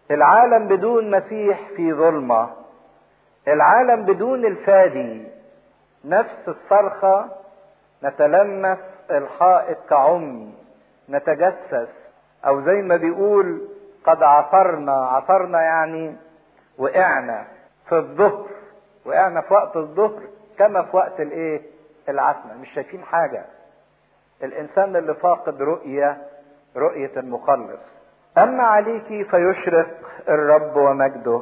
العالم بدون مسيح في ظلمة العالم بدون الفادي نفس الصرخة نتلمس الحائط كعمي نتجسس او زي ما بيقول قد عثرنا عثرنا يعني وقعنا في الظهر وقعنا في وقت الظهر كما في وقت الايه العتمة مش شايفين حاجة الانسان اللي فاقد رؤية رؤية المخلص اما عليك فيشرق الرب ومجده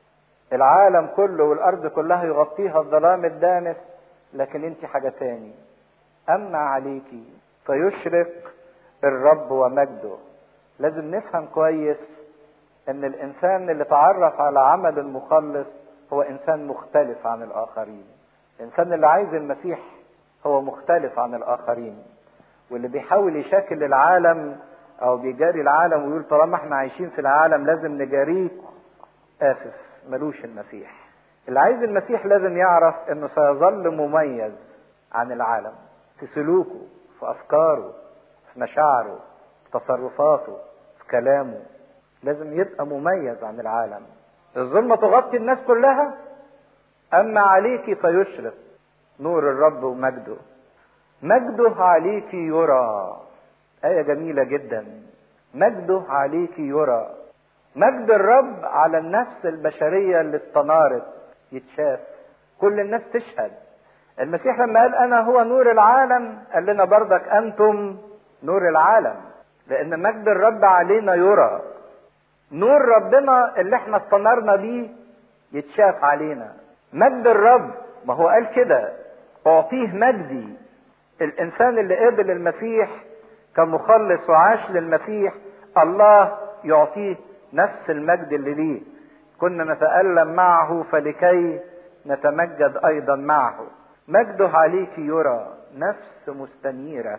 العالم كله والارض كلها يغطيها الظلام الدامس لكن انت حاجة تاني اما عليك فيشرق الرب ومجده لازم نفهم كويس ان الانسان اللي تعرف على عمل المخلص هو انسان مختلف عن الاخرين الانسان اللي عايز المسيح هو مختلف عن الاخرين واللي بيحاول يشاكل العالم او بيجاري العالم ويقول طالما احنا عايشين في العالم لازم نجاريه اسف ملوش المسيح اللي عايز المسيح لازم يعرف انه سيظل مميز عن العالم في سلوكه في افكاره في مشاعره في تصرفاته في كلامه لازم يبقى مميز عن العالم الظلمة تغطي الناس كلها أما عليك فيشرق نور الرب ومجده مجده عليك يرى آية جميلة جدا مجده عليك يرى مجد الرب على النفس البشرية اللي استنارت يتشاف كل الناس تشهد المسيح لما قال أنا هو نور العالم قال لنا برضك أنتم نور العالم لأن مجد الرب علينا يرى نور ربنا اللي احنا استنرنا بيه يتشاف علينا مجد الرب ما هو قال كده اعطيه مجدي الانسان اللي قبل المسيح كمخلص وعاش للمسيح الله يعطيه نفس المجد اللي ليه كنا نتألم معه فلكي نتمجد ايضا معه مجده عليك يرى نفس مستنيرة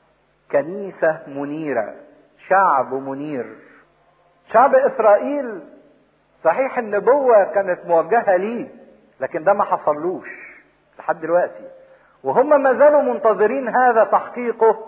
كنيسة منيرة شعب منير شعب اسرائيل صحيح النبوة كانت موجهة ليه لكن ده ما حصلوش لحد دلوقتي وهم ما زالوا منتظرين هذا تحقيقه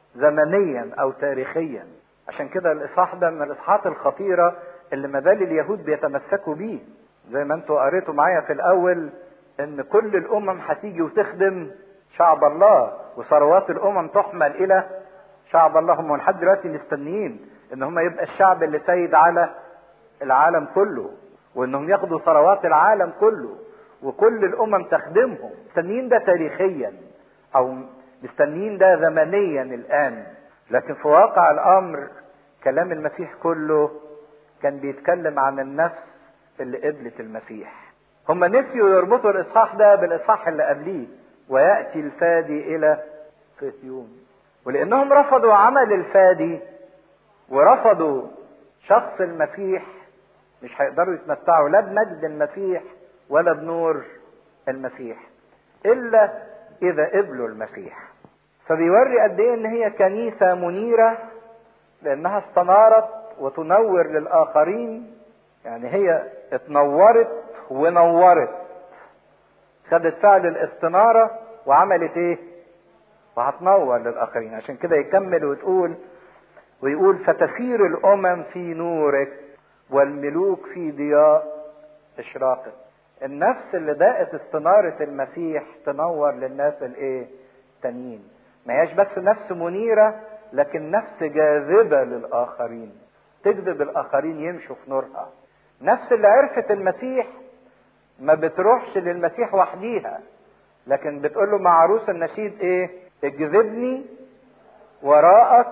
زمنيا او تاريخيا عشان كده الاصحاح ده من الاصحاحات الخطيرة اللي ما زال اليهود بيتمسكوا بيه زي ما انتوا قريتوا معايا في الاول ان كل الامم هتيجي وتخدم شعب الله وثروات الامم تحمل الى شعب الله هم لحد دلوقتي مستنيين ان هم يبقى الشعب اللي سيد على العالم كله وانهم ياخدوا ثروات العالم كله وكل الامم تخدمهم مستنيين ده تاريخيا او مستنيين ده زمنيا الان لكن في واقع الامر كلام المسيح كله كان بيتكلم عن النفس اللي قبلت المسيح هم نسيوا يربطوا الاصحاح ده بالاصحاح اللي قبليه وياتي الفادي الى صهيون ولانهم رفضوا عمل الفادي ورفضوا شخص المسيح مش هيقدروا يتمتعوا لا بمجد المسيح ولا بنور المسيح الا اذا قبلوا المسيح فبيوري قد ايه ان هي كنيسه منيره لانها استنارت وتنور للاخرين يعني هي اتنورت ونورت خدت فعل الاستناره وعملت ايه وهتنور للاخرين عشان كده يكمل وتقول ويقول فتسير الامم في نورك والملوك في ضياء اشراقك النفس اللي داقت استنارة المسيح تنور للناس الايه تانيين ما هياش بس نفس منيرة لكن نفس جاذبة للآخرين تجذب الآخرين يمشوا في نورها نفس اللي عرفت المسيح ما بتروحش للمسيح وحديها لكن بتقول له مع عروس النشيد ايه اجذبني وراءك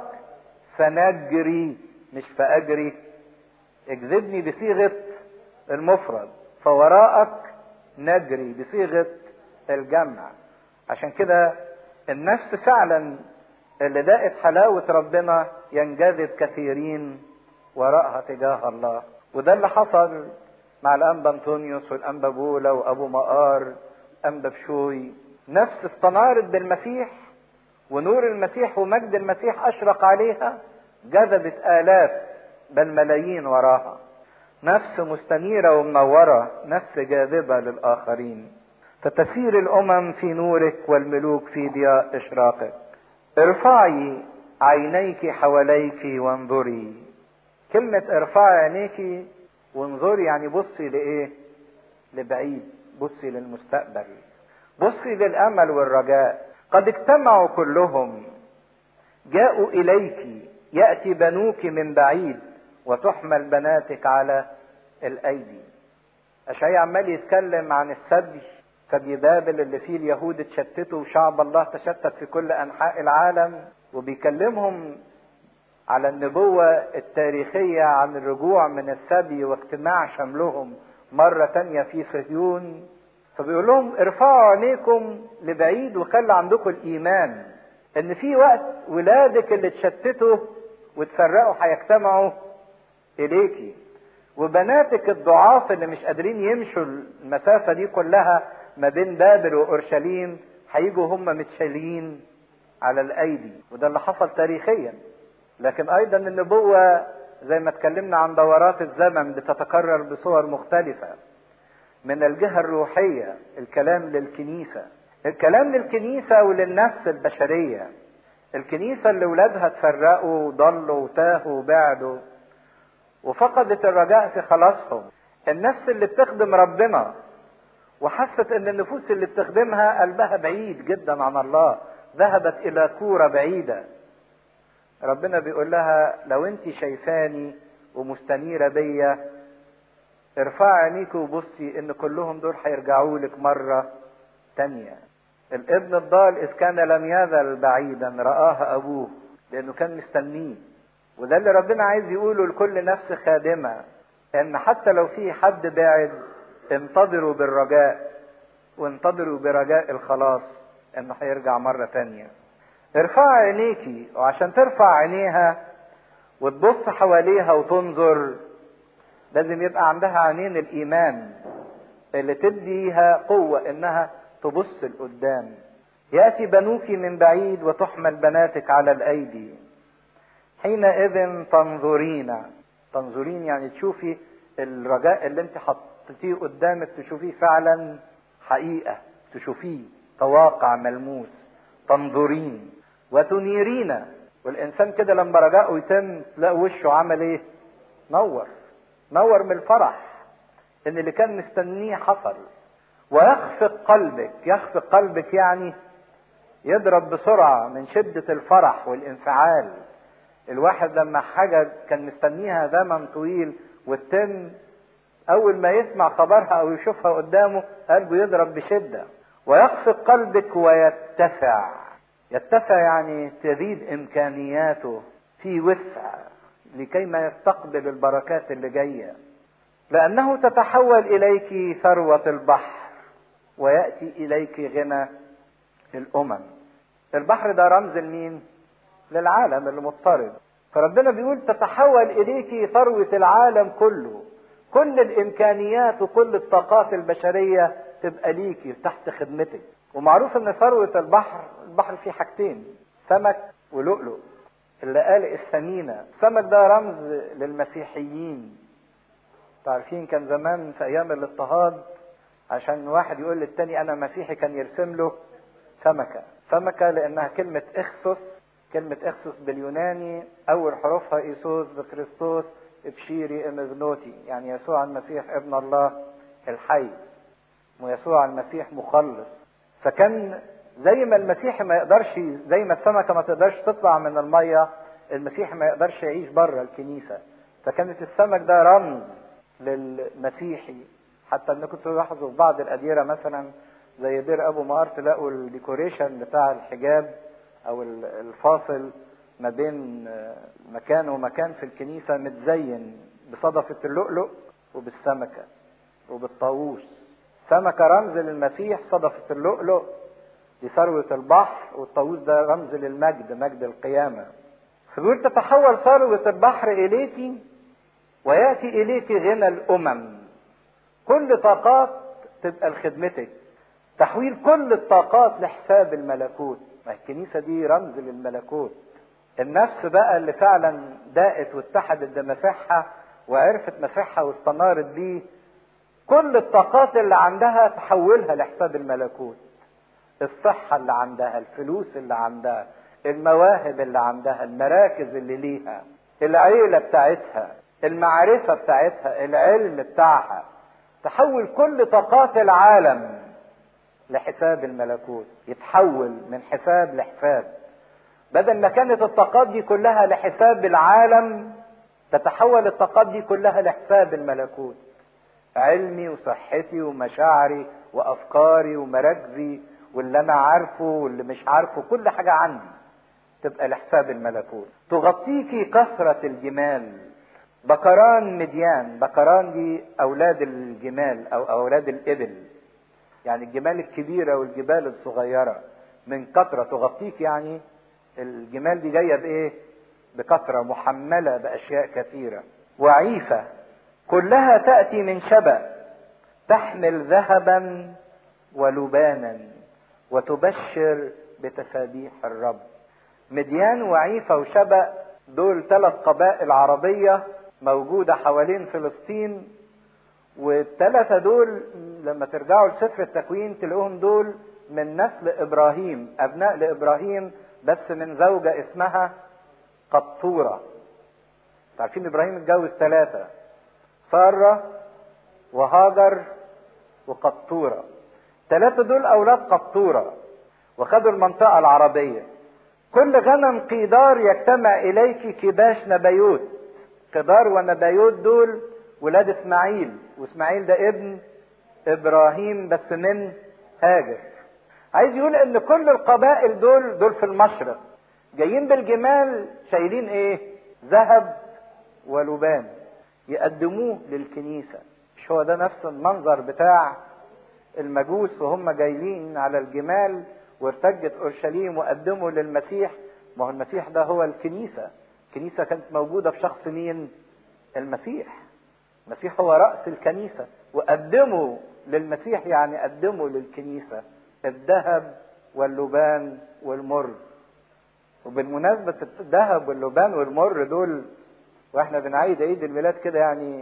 فنجري مش فاجري اجذبني بصيغه المفرد فوراءك نجري بصيغه الجمع عشان كده النفس فعلا اللي داقت حلاوه ربنا ينجذب كثيرين وراءها تجاه الله وده اللي حصل مع الانبا انطونيوس والانبا بولا وابو مقار انبا بشوي نفس استنارت بالمسيح ونور المسيح ومجد المسيح اشرق عليها جذبت الاف بل ملايين وراها نفس مستنيرة ومنورة نفس جاذبة للآخرين فتسير الأمم في نورك والملوك في ضياء إشراقك ارفعي عينيك حواليك وانظري كلمة ارفعي عينيك وانظري يعني بصي لايه لبعيد بصي للمستقبل بصي للامل والرجاء قد اجتمعوا كلهم جاءوا اليك ياتي بنوك من بعيد وتحمل بناتك على الايدي اشعيا عمال يتكلم عن السبي سبي بابل اللي فيه اليهود اتشتتوا وشعب الله تشتت في كل انحاء العالم وبيكلمهم على النبوة التاريخية عن الرجوع من السبي واجتماع شملهم مرة تانية في صهيون فبيقول لهم ارفعوا عينيكم لبعيد وخلي عندكم الإيمان إن في وقت ولادك اللي اتشتتوا وتفرقوا هيجتمعوا إليكي وبناتك الضعاف اللي مش قادرين يمشوا المسافة دي كلها ما بين بابل وأورشليم هيجوا هم متشالين على الأيدي وده اللي حصل تاريخيا لكن ايضا النبوة زي ما اتكلمنا عن دورات الزمن بتتكرر بصور مختلفة من الجهة الروحية الكلام للكنيسة الكلام للكنيسة وللنفس البشرية الكنيسة اللي ولادها اتفرقوا وضلوا وتاهوا وبعدوا وفقدت الرجاء في خلاصهم النفس اللي بتخدم ربنا وحست ان النفوس اللي بتخدمها قلبها بعيد جدا عن الله ذهبت الى كورة بعيدة ربنا بيقول لها لو انت شايفاني ومستنيرة بيا ارفعي عينيك وبصي ان كلهم دول هيرجعوا لك مرة تانية الابن الضال اذ كان لم يزل بعيدا رآها ابوه لانه كان مستنيه وده اللي ربنا عايز يقوله لكل نفس خادمة ان حتى لو في حد بعد انتظروا بالرجاء وانتظروا برجاء الخلاص انه هيرجع مرة تانية ارفعي عينيكي وعشان ترفع عينيها وتبص حواليها وتنظر لازم يبقى عندها عينين الايمان اللي تديها قوة انها تبص لقدام يأتي بنوك من بعيد وتحمل بناتك على الايدي حينئذ تنظرين تنظرين يعني تشوفي الرجاء اللي انت حطيتيه قدامك تشوفيه فعلا حقيقة تشوفيه كواقع ملموس تنظرين وتنيرين والانسان كده لما رجاءه يتم تلاقي وشه عمل ايه نور نور من الفرح ان اللي كان مستنيه حصل ويخفق قلبك يخفق قلبك يعني يضرب بسرعة من شدة الفرح والانفعال الواحد لما حاجة كان مستنيها زمن طويل وتتم أول ما يسمع خبرها أو يشوفها قدامه قلبه يضرب بشدة ويخفق قلبك ويتسع يتسع يعني تزيد إمكانياته في وسع لكي ما يستقبل البركات اللي جاية لأنه تتحول إليك ثروة البحر ويأتي إليك غنى الأمم البحر ده رمز لمين؟ للعالم اللي مضطرب فربنا بيقول تتحول إليك ثروة العالم كله كل الإمكانيات وكل الطاقات البشرية تبقى ليكي تحت خدمتك ومعروف ان ثروة البحر البحر فيه حاجتين سمك ولؤلؤ اللقالق الثمينة السمك ده رمز للمسيحيين تعرفين كان زمان في ايام الاضطهاد عشان واحد يقول للتاني انا مسيحي كان يرسم له سمكة سمكة لانها كلمة اخسس كلمة اخسس باليوناني اول حروفها ايسوس بكريستوس ابشيري امغنوتي يعني يسوع المسيح ابن الله الحي ويسوع المسيح مخلص فكان زي ما المسيح ما يقدرش زي ما السمكه ما تقدرش تطلع من الميه المسيح ما يقدرش يعيش بره الكنيسه فكانت السمك ده رمز للمسيحي حتى انكم تلاحظوا في بعض الاديره مثلا زي دير ابو مار تلاقوا الديكوريشن بتاع الحجاب او الفاصل ما بين مكان ومكان في الكنيسه متزين بصدفه اللؤلؤ وبالسمكه وبالطاووس سمكة رمز للمسيح صدفة اللؤلؤ دي ثروة البحر والطاووس ده رمز للمجد مجد القيامة فبيقول تتحول ثروة البحر إليك ويأتي إليك غنى الأمم كل طاقات تبقى لخدمتك تحويل كل الطاقات لحساب الملكوت ما الكنيسة دي رمز للملكوت النفس بقى اللي فعلا داقت واتحدت بمسيحها وعرفت مسيحها واستنارت بيه كل الطاقات اللي عندها تحولها لحساب الملكوت الصحة اللي عندها الفلوس اللي عندها المواهب اللي عندها المراكز اللي ليها العيلة بتاعتها المعرفة بتاعتها العلم بتاعها تحول كل طاقات العالم لحساب الملكوت يتحول من حساب لحساب بدل ما كانت الطاقات دي كلها لحساب العالم تتحول الطاقات دي كلها لحساب الملكوت علمي وصحتي ومشاعري وافكاري ومراكزي واللي انا عارفه واللي مش عارفه كل حاجه عندي تبقى لحساب الملكوت تغطيكي كثره الجمال بكران مديان بكران دي اولاد الجمال او اولاد الابل يعني الجمال الكبيره والجبال الصغيره من كثره تغطيك يعني الجمال دي جايه بايه بكثره محمله باشياء كثيره وعيفه كلها تاتي من شبأ تحمل ذهبا ولبانا وتبشر بتسابيح الرب مديان وعيفه وشبأ دول ثلاث قبائل عربيه موجوده حوالين فلسطين والثلاثه دول لما ترجعوا لسفر التكوين تلاقوهم دول من نسل ابراهيم ابناء لابراهيم بس من زوجه اسمها قطوره عارفين ابراهيم اتجوز ثلاثه ساره وهاجر وقطوره ثلاثه دول اولاد قطوره وخدوا المنطقه العربيه كل غنم قيدار يجتمع اليك كباش نبيوت قدار ونبيوت دول ولاد اسماعيل واسماعيل ده ابن ابراهيم بس من هاجر عايز يقول ان كل القبائل دول دول في المشرق جايين بالجمال شايلين ايه ذهب ولبان يقدموه للكنيسة مش هو ده نفس المنظر بتاع المجوس وهم جايين على الجمال وارتجت اورشليم وقدموا للمسيح ما هو المسيح ده هو الكنيسة الكنيسة كانت موجودة في شخص مين المسيح المسيح هو رأس الكنيسة وقدموا للمسيح يعني قدموا للكنيسة الذهب واللبان والمر وبالمناسبة الذهب واللبان والمر دول واحنا بنعيد عيد الميلاد كده يعني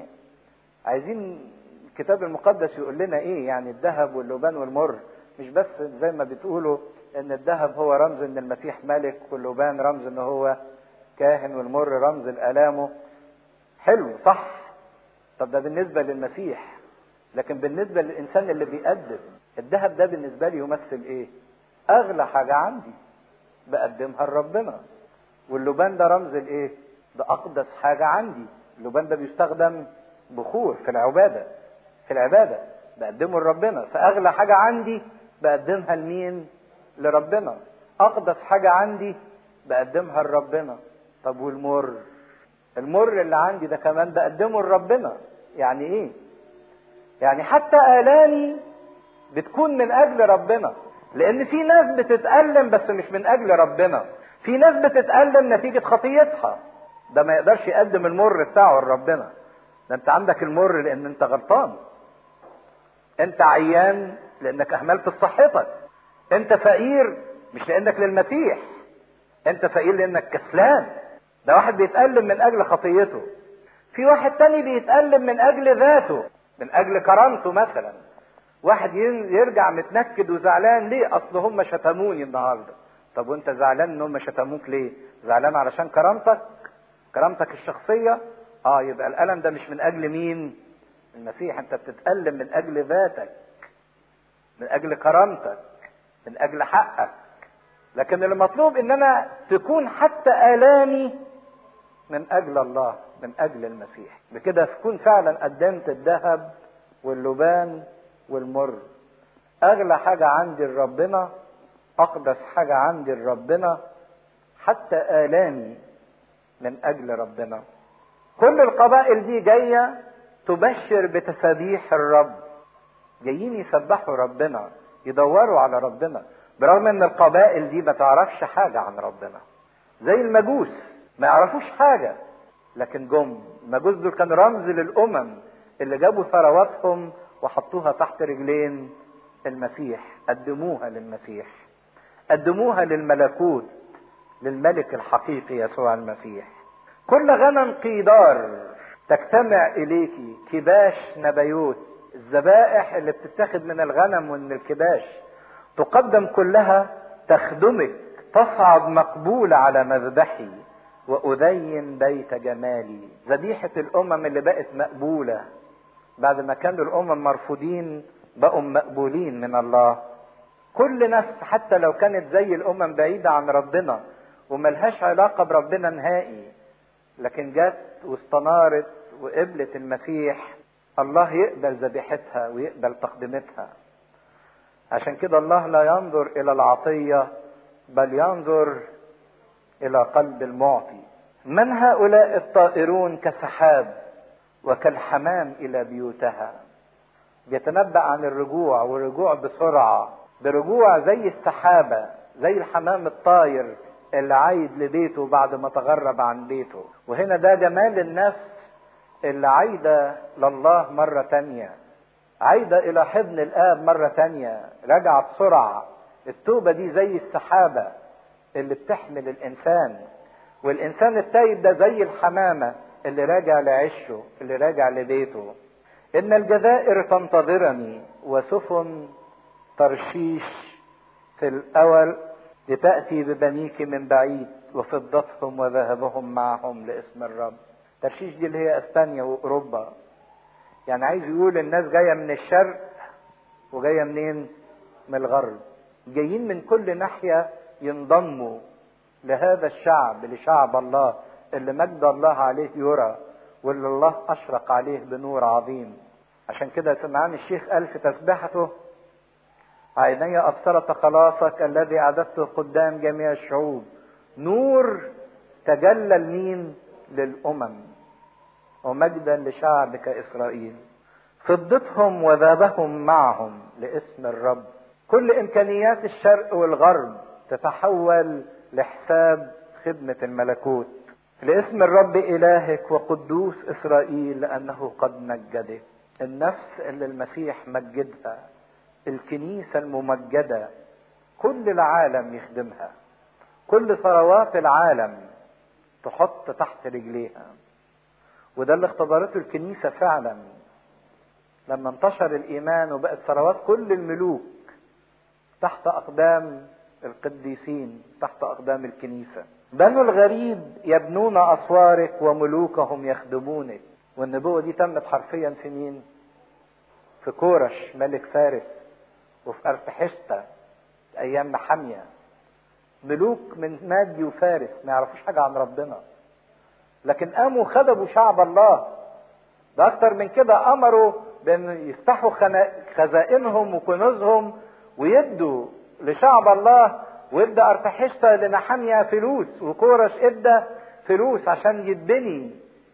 عايزين الكتاب المقدس يقول لنا ايه يعني الذهب واللبان والمر مش بس زي ما بتقولوا ان الذهب هو رمز ان المسيح ملك واللبان رمز ان هو كاهن والمر رمز الالامه حلو صح طب ده بالنسبه للمسيح لكن بالنسبه للانسان اللي بيقدم الذهب ده بالنسبه لي يمثل ايه اغلى حاجه عندي بقدمها لربنا واللبان ده رمز الايه ده اقدس حاجه عندي اللبان ده بيستخدم بخور في العباده في العباده بقدمه لربنا فاغلى حاجه عندي بقدمها لمين لربنا اقدس حاجه عندي بقدمها لربنا طب والمر المر اللي عندي ده كمان بقدمه لربنا يعني ايه يعني حتى الامي بتكون من اجل ربنا لان في ناس بتتالم بس مش من اجل ربنا في ناس بتتالم نتيجه خطيتها ده ما يقدرش يقدم المر بتاعه لربنا ده انت عندك المر لان انت غلطان انت عيان لانك اهملت صحتك انت فقير مش لانك للمسيح انت فقير لانك كسلان ده واحد بيتألم من اجل خطيته في واحد تاني بيتألم من اجل ذاته من اجل كرامته مثلا واحد يرجع متنكد وزعلان ليه اصل هم شتموني النهارده طب وانت زعلان ان هم شتموك ليه زعلان علشان كرامتك كرامتك الشخصيه اه يبقى الالم ده مش من اجل مين المسيح انت بتتألم من اجل ذاتك من اجل كرامتك من اجل حقك لكن المطلوب ان انا تكون حتى الامي من اجل الله من اجل المسيح بكده تكون فعلا قدمت الذهب واللبان والمر اغلى حاجة عندي لربنا اقدس حاجة عندي لربنا حتى الامي من اجل ربنا كل القبائل دي جاية تبشر بتسابيح الرب جايين يسبحوا ربنا يدوروا على ربنا برغم ان القبائل دي ما تعرفش حاجة عن ربنا زي المجوس ما يعرفوش حاجة لكن جم المجوس دول كان رمز للأمم اللي جابوا ثرواتهم وحطوها تحت رجلين المسيح قدموها للمسيح قدموها للملكوت للملك الحقيقي يسوع المسيح كل غنم قيدار تجتمع إليكي كباش نبيوت الذبائح اللي بتتاخد من الغنم ومن الكباش تقدم كلها تخدمك تصعد مقبولة على مذبحي وأذين بيت جمالي ذبيحة الأمم اللي بقت مقبولة بعد ما كانوا الأمم مرفوضين بقوا مقبولين من الله كل نفس حتى لو كانت زي الأمم بعيدة عن ربنا وملهاش علاقة بربنا نهائي لكن جت واستنارت وقبلت المسيح الله يقبل ذبيحتها ويقبل تقدمتها عشان كده الله لا ينظر الى العطيه بل ينظر الى قلب المعطي من هؤلاء الطائرون كسحاب وكالحمام الى بيوتها بيتنبأ عن الرجوع والرجوع بسرعة برجوع زي السحابة زي الحمام الطاير اللي عايد لبيته بعد ما تغرب عن بيته وهنا ده جمال النفس اللي عايدة لله مرة تانية عايدة إلى حضن الآب مرة تانية راجعة بسرعة التوبة دي زي السحابة اللي بتحمل الإنسان والإنسان التايب ده زي الحمامة اللي راجع لعشه اللي راجع لبيته إن الجزائر تنتظرني وسفن ترشيش في الأول لتأتي ببنيك من بعيد وفضتهم وذهبهم معهم لاسم الرب ترشيش دي اللي هي اسبانيا واوروبا يعني عايز يقول الناس جايه من الشرق وجايه منين من الغرب جايين من كل ناحيه ينضموا لهذا الشعب لشعب الله اللي مجد الله عليه يرى واللي الله اشرق عليه بنور عظيم عشان كده سمعان الشيخ قال في تسبيحته عيني ابصرت خلاصك الذي اعددته قدام جميع الشعوب نور تجلى لمين للامم ومجدا لشعبك اسرائيل فضتهم وذابهم معهم لاسم الرب كل امكانيات الشرق والغرب تتحول لحساب خدمه الملكوت لاسم الرب الهك وقدوس اسرائيل لانه قد مجده النفس اللي المسيح مجدها الكنيسه الممجده كل العالم يخدمها كل ثروات العالم تحط تحت رجليها وده اللي اختبرته الكنيسة فعلا لما انتشر الإيمان وبقت ثروات كل الملوك تحت أقدام القديسين تحت أقدام الكنيسة بنو الغريب يبنون أسوارك وملوكهم يخدمونك والنبوة دي تمت حرفيا في مين؟ في كورش ملك فارس وفي أرتحشتا أيام محامية ملوك من مادي وفارس ما يعرفوش حاجة عن ربنا لكن قاموا خدموا شعب الله ده أكتر من كده أمروا بأن يفتحوا خزائنهم وكنوزهم ويدوا لشعب الله وادى ارتحشتا لنحميا فلوس وكورش ادى فلوس عشان يتبني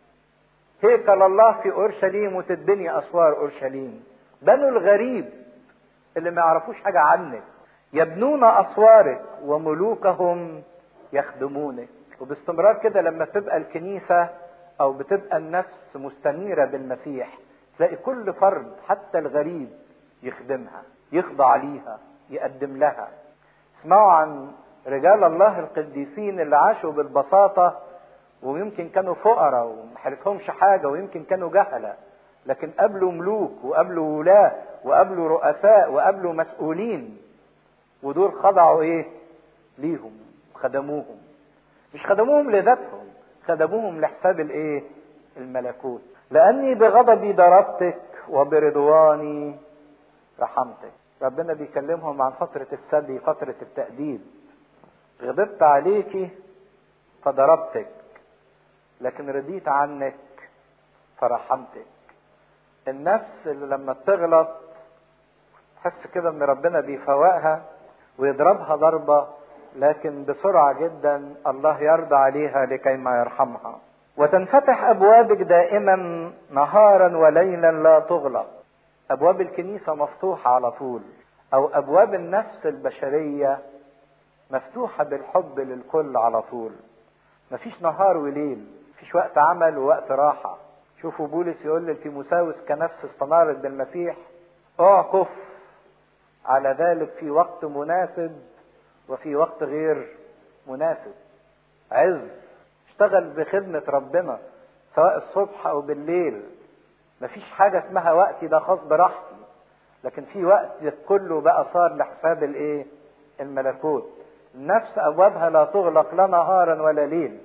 هيكل الله في اورشليم وتتبني اسوار اورشليم بنو الغريب اللي ما يعرفوش حاجه عنك يبنون اسوارك وملوكهم يخدمونك وباستمرار كده لما تبقى الكنيسه او بتبقى النفس مستنيره بالمسيح تلاقي كل فرد حتى الغريب يخدمها يخضع ليها يقدم لها اسمعوا عن رجال الله القديسين اللي عاشوا بالبساطة ويمكن كانوا فقراء ومحرفهمش حاجة ويمكن كانوا جهلة لكن قابلوا ملوك وقابلوا ولاة وقابلوا رؤساء وقابلوا مسؤولين ودول خضعوا ايه ليهم خدموهم مش خدموهم لذاتهم خدموهم لحساب الايه الملكوت لاني بغضبي ضربتك وبرضواني رحمتك ربنا بيكلمهم عن فترة السبي فترة التأديب غضبت عليكي فضربتك لكن رضيت عنك فرحمتك النفس اللي لما بتغلط تحس كده ان ربنا بيفوقها ويضربها ضربة لكن بسرعة جدا الله يرضى عليها لكي ما يرحمها وتنفتح ابوابك دائما نهارا وليلا لا تغلق ابواب الكنيسه مفتوحه على طول او ابواب النفس البشريه مفتوحه بالحب للكل على طول مفيش نهار وليل مفيش وقت عمل ووقت راحه شوفوا بولس يقول لتيموساوس كنفس استنارت بالمسيح اعكف على ذلك في وقت مناسب وفي وقت غير مناسب عز اشتغل بخدمه ربنا سواء الصبح او بالليل مفيش حاجة اسمها وقتي ده خاص براحتي لكن في وقت كله بقى صار لحساب الايه الملكوت النفس ابوابها لا تغلق لا نهارا ولا ليل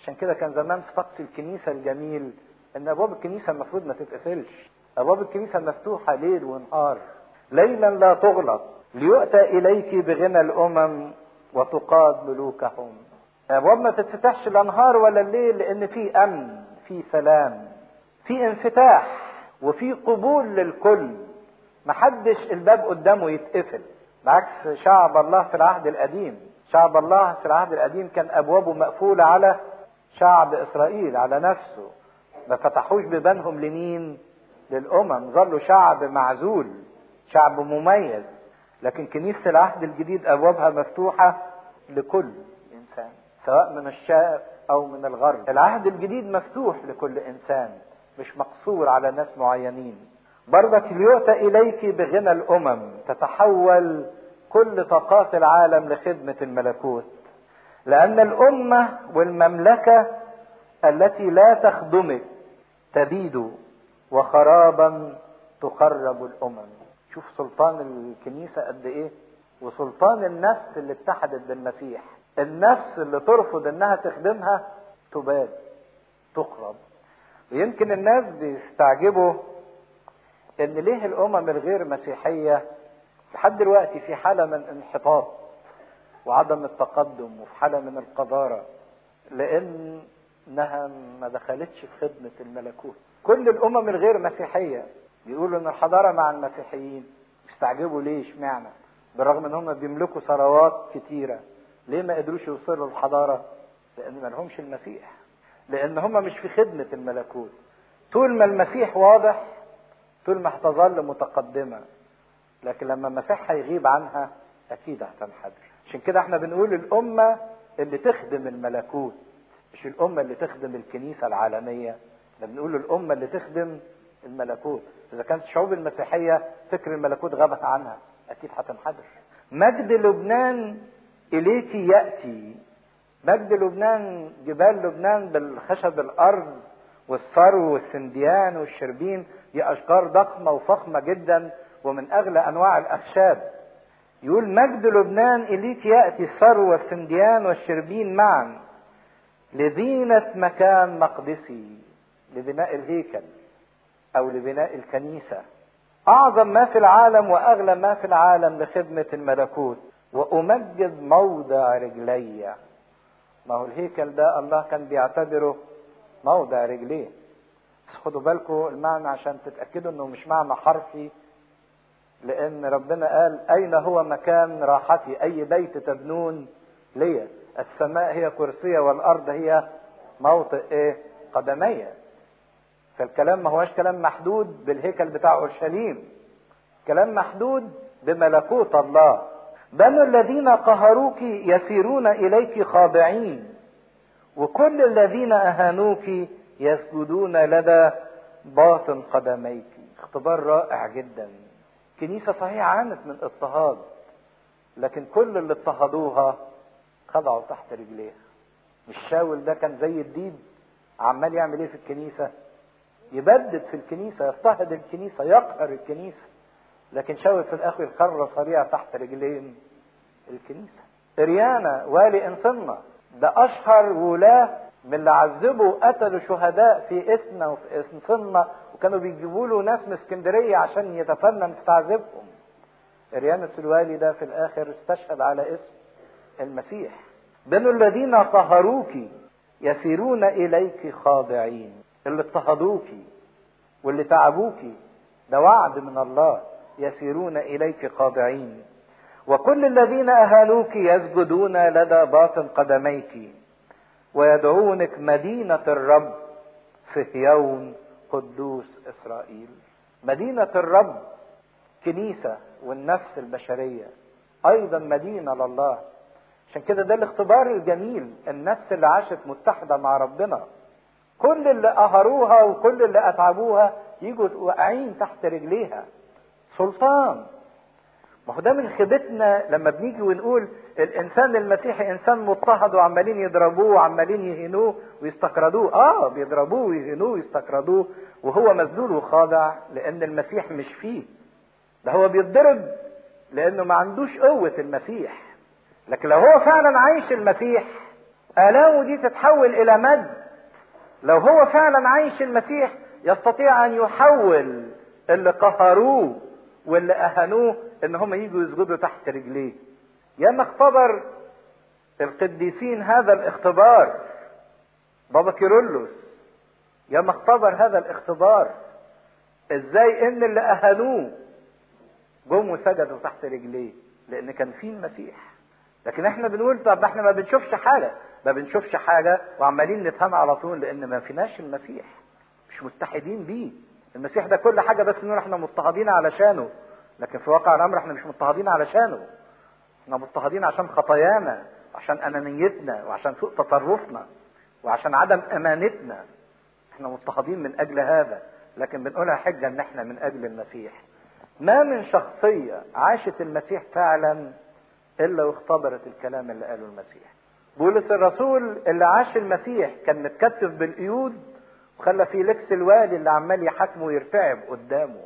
عشان كده كان زمان في طقس الكنيسة الجميل ان ابواب الكنيسة المفروض ما تتقفلش ابواب الكنيسة مفتوحة ليل ونهار ليلا لا تغلق ليؤتى اليك بغنى الامم وتقاد ملوكهم ابواب ما تتفتحش لا نهار ولا الليل لان في امن في سلام في انفتاح وفي قبول للكل محدش الباب قدامه يتقفل بعكس شعب الله في العهد القديم شعب الله في العهد القديم كان ابوابه مقفوله على شعب اسرائيل على نفسه ما فتحوش بيبانهم لمين للامم ظلوا شعب معزول شعب مميز لكن كنيسه العهد الجديد ابوابها مفتوحه لكل انسان سواء من الشرق او من الغرب العهد الجديد مفتوح لكل انسان مش مقصور على ناس معينين برضك ليؤتى اليك بغنى الامم تتحول كل طاقات العالم لخدمه الملكوت لان الامه والمملكه التي لا تخدمك تبيد وخرابا تخرب الامم شوف سلطان الكنيسه قد ايه وسلطان النفس اللي اتحدت بالمسيح النفس اللي ترفض انها تخدمها تباد تخرب ويمكن الناس بيستعجبوا ان ليه الامم الغير مسيحيه لحد دلوقتي في حاله من انحطاط وعدم التقدم وفي حاله من القذاره لانها ما دخلتش في خدمه الملكوت كل الامم الغير مسيحيه بيقولوا ان الحضاره مع المسيحيين بيستعجبوا ليه اشمعنى بالرغم ان هم بيملكوا ثروات كتيره ليه ما قدروش يوصلوا للحضاره لان ما لهمش المسيح لان هم مش في خدمه الملكوت طول ما المسيح واضح طول ما هتظل متقدمه لكن لما المسيح هيغيب عنها اكيد هتنحدر عشان كده احنا بنقول الامه اللي تخدم الملكوت مش الامه اللي تخدم الكنيسه العالميه احنا بنقول الامه اللي تخدم الملكوت اذا كانت الشعوب المسيحيه فكر الملكوت غاب عنها اكيد هتنحدر مجد لبنان اليك ياتي مجد لبنان جبال لبنان بالخشب الارض والثرو والسنديان والشربين دي اشجار ضخمه وفخمه جدا ومن اغلى انواع الاخشاب يقول مجد لبنان اليك ياتي الثرو والسنديان والشربين معا لزينه مكان مقدسي لبناء الهيكل او لبناء الكنيسه اعظم ما في العالم واغلى ما في العالم لخدمه الملكوت وامجد موضع رجلي ما هو الهيكل ده الله كان بيعتبره موضع رجليه بس خدوا بالكم المعنى عشان تتاكدوا انه مش معنى حرفي لان ربنا قال اين هو مكان راحتي اي بيت تبنون لي السماء هي كرسي والارض هي موطئ ايه قدمي فالكلام ما هوش كلام محدود بالهيكل بتاع اورشليم كلام محدود بملكوت الله بنو الذين قهروك يسيرون اليك خاضعين وكل الذين اهانوك يسجدون لدى باطن قدميك اختبار رائع جدا كنيسة صحيح عانت من اضطهاد لكن كل اللي اضطهدوها خضعوا تحت رجليها مش شاول ده كان زي الديب عمال يعمل ايه في الكنيسة يبدد في الكنيسة يضطهد الكنيسة يقهر الكنيسة لكن شاول في الاخر خر صريع تحت رجلين الكنيسة اريانا والي انصنا ده اشهر ولاة من اللي عذبوا وقتلوا شهداء في اسنا وفي انصنا وكانوا بيجيبوا له ناس من اسكندريه عشان يتفنن في تعذيبهم اريانوس الوالي ده في الاخر استشهد على اسم المسيح بنو الذين قهروك يسيرون اليك خاضعين اللي اضطهدوك واللي تعبوك ده وعد من الله يسيرون اليك خاضعين وكل الذين اهانوك يسجدون لدى باطن قدميك ويدعونك مدينه الرب صهيون قدوس اسرائيل مدينه الرب كنيسه والنفس البشريه ايضا مدينه لله عشان كده ده الاختبار الجميل النفس اللي عاشت متحده مع ربنا كل اللي قهروها وكل اللي اتعبوها يجوا واقعين تحت رجليها سلطان ما هو ده من خيبتنا لما بنيجي ونقول الانسان المسيحي انسان مضطهد وعمالين يضربوه وعمالين يهينوه ويستقردوه اه بيضربوه ويهينوه ويستقردوه وهو مذلول وخاضع لان المسيح مش فيه ده هو بيتضرب لانه ما عندوش قوه المسيح لكن لو هو فعلا عايش المسيح آلامه دي تتحول إلى مجد لو هو فعلا عايش المسيح يستطيع أن يحول اللي قهروه واللي أهانوه إن هم يجوا يسجدوا تحت رجليه ياما اختبر القديسين هذا الاختبار بابا كيرلس ياما اختبر هذا الاختبار ازاي ان اللي اهانوه جم وسجدوا تحت رجليه لان كان فيه المسيح لكن احنا بنقول طب احنا ما بنشوفش حاجه ما بنشوفش حاجه وعمالين نتهان على طول لان ما فيناش المسيح مش متحدين بيه المسيح ده كل حاجه بس نقول احنا مضطهدين علشانه لكن في واقع الامر احنا مش مضطهدين علشانه احنا مضطهدين عشان خطايانا وعشان انانيتنا وعشان سوء تصرفنا وعشان عدم امانتنا احنا مضطهدين من اجل هذا لكن بنقولها حجه ان احنا من اجل المسيح ما من شخصيه عاشت المسيح فعلا الا واختبرت الكلام اللي قاله المسيح بولس الرسول اللي عاش المسيح كان متكتف بالقيود وخلى فيليكس الوالي اللي عمال يحاكمه ويرتعب قدامه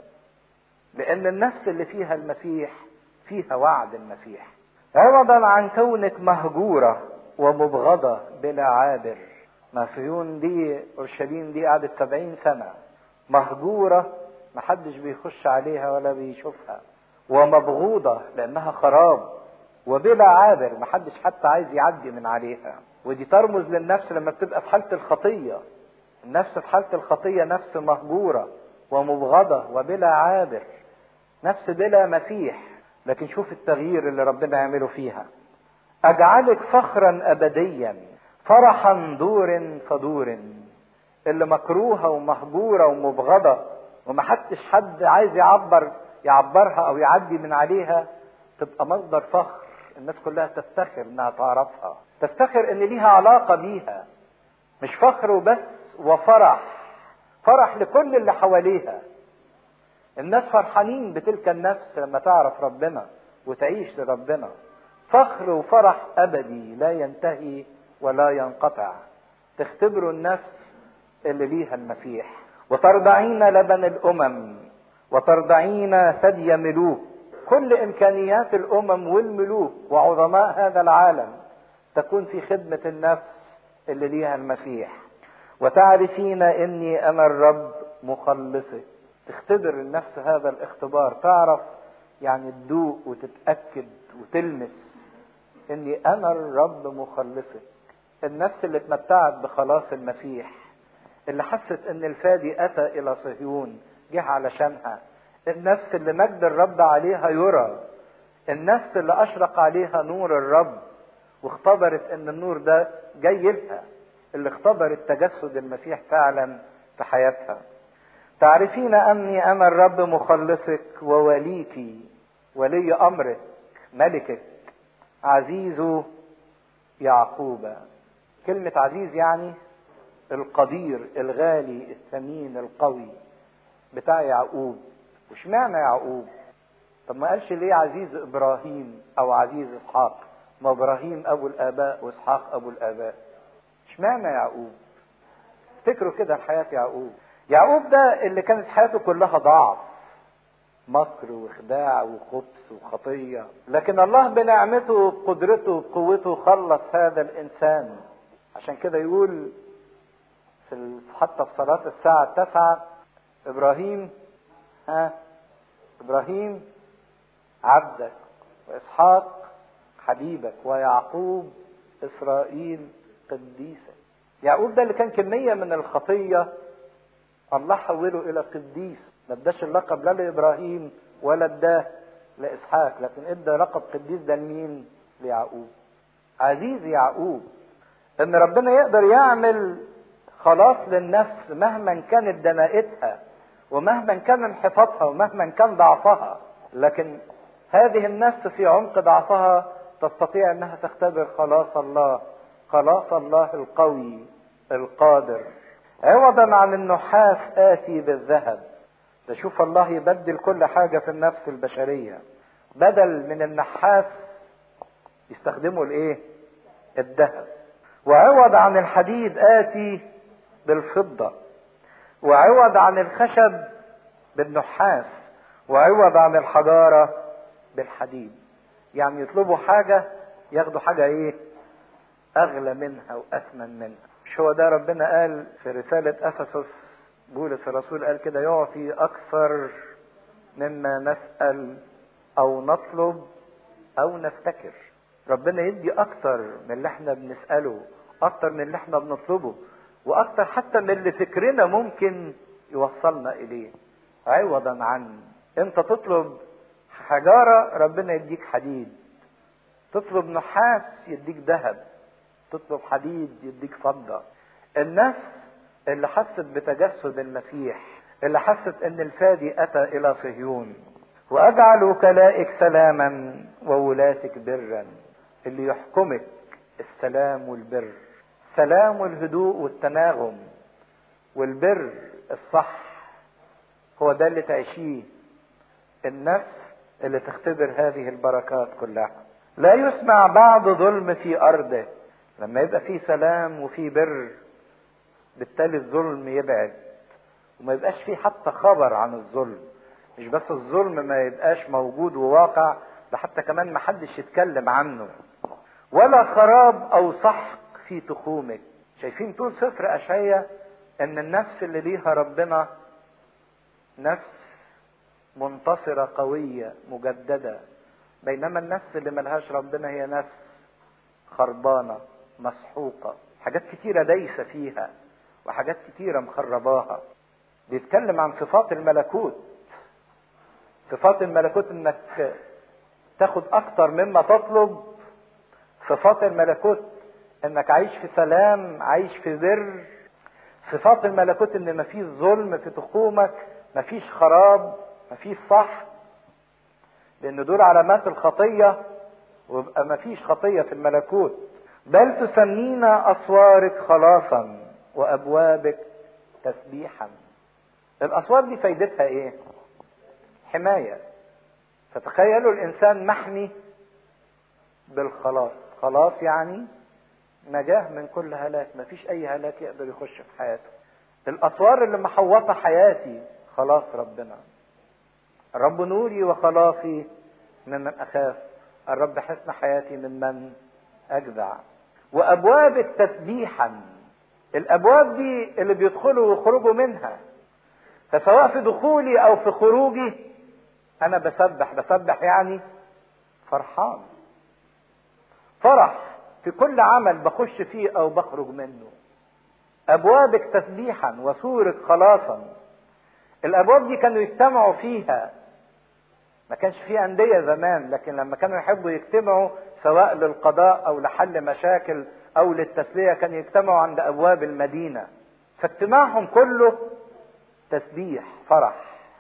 لان النفس اللي فيها المسيح فيها وعد المسيح عوضا عن كونك مهجوره ومبغضه بلا عابر ما صهيون دي اورشليم دي قعدت سبعين سنه مهجوره محدش بيخش عليها ولا بيشوفها ومبغوضه لانها خراب وبلا عابر محدش حتى عايز يعدي من عليها ودي ترمز للنفس لما بتبقى في حاله الخطيه النفس في حاله الخطيه نفس مهجوره ومبغضه وبلا عابر نفس بلا مسيح لكن شوف التغيير اللي ربنا يعمله فيها اجعلك فخرا ابديا فرحا دور فدور اللي مكروهه ومهجوره ومبغضه ومحدش حد عايز يعبر يعبرها او يعدي من عليها تبقى مصدر فخر الناس كلها تفتخر انها تعرفها تفتخر ان ليها علاقه بيها مش فخر وبس وفرح فرح لكل اللي حواليها الناس فرحانين بتلك النفس لما تعرف ربنا وتعيش لربنا فخر وفرح ابدي لا ينتهي ولا ينقطع تختبروا النفس اللي ليها المسيح وترضعين لبن الامم وترضعين ثدي ملوك كل امكانيات الامم والملوك وعظماء هذا العالم تكون في خدمه النفس اللي ليها المسيح وتعرفين اني انا الرب مخلصك تختبر النفس هذا الاختبار تعرف يعني تدوق وتتاكد وتلمس اني انا الرب مخلصك النفس اللي اتمتعت بخلاص المسيح اللي حست ان الفادي اتى الى صهيون جه علشانها النفس اللي مجد الرب عليها يرى النفس اللي اشرق عليها نور الرب واختبرت ان النور ده جاي لها اللي اختبرت تجسد المسيح فعلا في حياتها تعرفين اني انا الرب مخلصك ووليك ولي امرك ملكك عزيز يعقوب كلمة عزيز يعني القدير الغالي الثمين القوي بتاع يعقوب وش معنى يعقوب طب ما قالش ليه عزيز ابراهيم او عزيز اسحاق ما ابراهيم ابو الاباء واسحاق ابو الاباء مش معنى يعقوب افتكروا كده حياة يعقوب يعقوب ده اللي كانت حياته كلها ضعف مكر وخداع وخبث وخطية لكن الله بنعمته وبقدرته وبقوته خلص هذا الإنسان عشان كده يقول في حتى في صلاة الساعة التاسعة إبراهيم ها إبراهيم عبدك وإسحاق حبيبك ويعقوب إسرائيل قديسك يعقوب ده اللي كان كمية من الخطية الله حوله إلى قديس ما اداش اللقب لا لإبراهيم ولا اداه لإسحاق لكن ادى لقب قديس ده لمين؟ ليعقوب عزيز يعقوب ان ربنا يقدر يعمل خلاص للنفس مهما كانت دناءتها ومهما كان انحطاطها ومهما كان ضعفها لكن هذه النفس في عمق ضعفها تستطيع انها تختبر خلاص الله خلاص الله القوي القادر عوضا عن النحاس آتي بالذهب تشوف الله يبدل كل حاجة في النفس البشرية بدل من النحاس يستخدموا الايه الذهب وعوض عن الحديد آتي بالفضة وعوض عن الخشب بالنحاس وعوض عن الحجارة بالحديد يعني يطلبوا حاجة ياخدوا حاجة ايه اغلى منها واثمن منها مش هو ده ربنا قال في رسالة افسس بولس الرسول قال كده يعطي اكثر مما نسأل او نطلب او نفتكر ربنا يدي اكتر من اللي احنا بنسأله اكتر من اللي احنا بنطلبه واكتر حتى من اللي فكرنا ممكن يوصلنا اليه عوضا عن انت تطلب حجارة ربنا يديك حديد تطلب نحاس يديك ذهب تطلب حديد يديك فضة النفس اللي حست بتجسد المسيح اللي حست ان الفادي اتى الى صهيون واجعل وكلائك سلاما وولاتك برا اللي يحكمك السلام والبر السلام والهدوء والتناغم والبر الصح هو ده اللي تعيشيه النفس اللي تختبر هذه البركات كلها لا يسمع بعض ظلم في ارضه لما يبقى فيه سلام وفيه بر بالتالي الظلم يبعد وما يبقاش فيه حتى خبر عن الظلم مش بس الظلم ما يبقاش موجود وواقع ده حتى كمان ما حدش يتكلم عنه ولا خراب او سحق في تخومك شايفين طول سفر اشعيا ان النفس اللي ليها ربنا نفس منتصرة قوية مجددة بينما النفس اللي ملهاش ربنا هي نفس خربانة مسحوقة حاجات كتيرة دايسة فيها وحاجات كتيرة مخرباها بيتكلم عن صفات الملكوت صفات الملكوت انك تاخد اكتر مما تطلب صفات الملكوت انك عايش في سلام عايش في بر صفات الملكوت ان مفيش ظلم في تخومك مفيش خراب مفيش صح لان دول علامات الخطية ويبقى مفيش خطية في الملكوت بل تسمينا اسوارك خلاصا وابوابك تسبيحا الاسوار دي فايدتها ايه حماية فتخيلوا الانسان محمي بالخلاص خلاص يعني نجاه من كل هلاك مفيش اي هلاك يقدر يخش في حياته الاسوار اللي محوطه حياتي خلاص ربنا الرب نوري وخلاصي ممن اخاف الرب حسن حياتي ممن اجزع وابوابك تسبيحا الابواب دي اللي بيدخلوا ويخرجوا منها فسواء في دخولي او في خروجي انا بسبح بسبح يعني فرحان فرح في كل عمل بخش فيه او بخرج منه ابوابك تسبيحا وسورك خلاصا الابواب دي كانوا يجتمعوا فيها ما كانش في انديه زمان لكن لما كانوا يحبوا يجتمعوا سواء للقضاء او لحل مشاكل او للتسليه كانوا يجتمعوا عند ابواب المدينه فاجتماعهم كله تسبيح فرح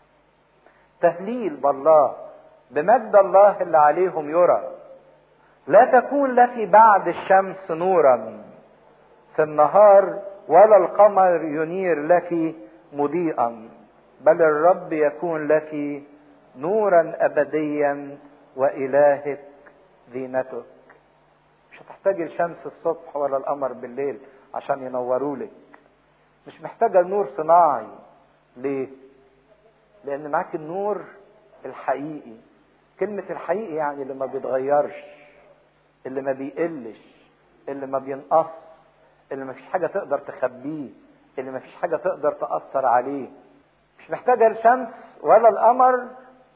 تهليل بالله بمجد الله اللي عليهم يرى لا تكون لك بعد الشمس نورا في النهار ولا القمر ينير لك مضيئا بل الرب يكون لك نورا ابديا والهك زينتك مش هتحتاج الشمس الصبح ولا القمر بالليل عشان ينوروا لك مش محتاجه نور صناعي ليه لان معاك النور الحقيقي كلمة الحقيقي يعني اللي ما بيتغيرش اللي ما بيقلش اللي ما بينقص اللي ما فيش حاجة تقدر تخبيه اللي ما فيش حاجة تقدر تأثر عليه مش محتاجة الشمس ولا القمر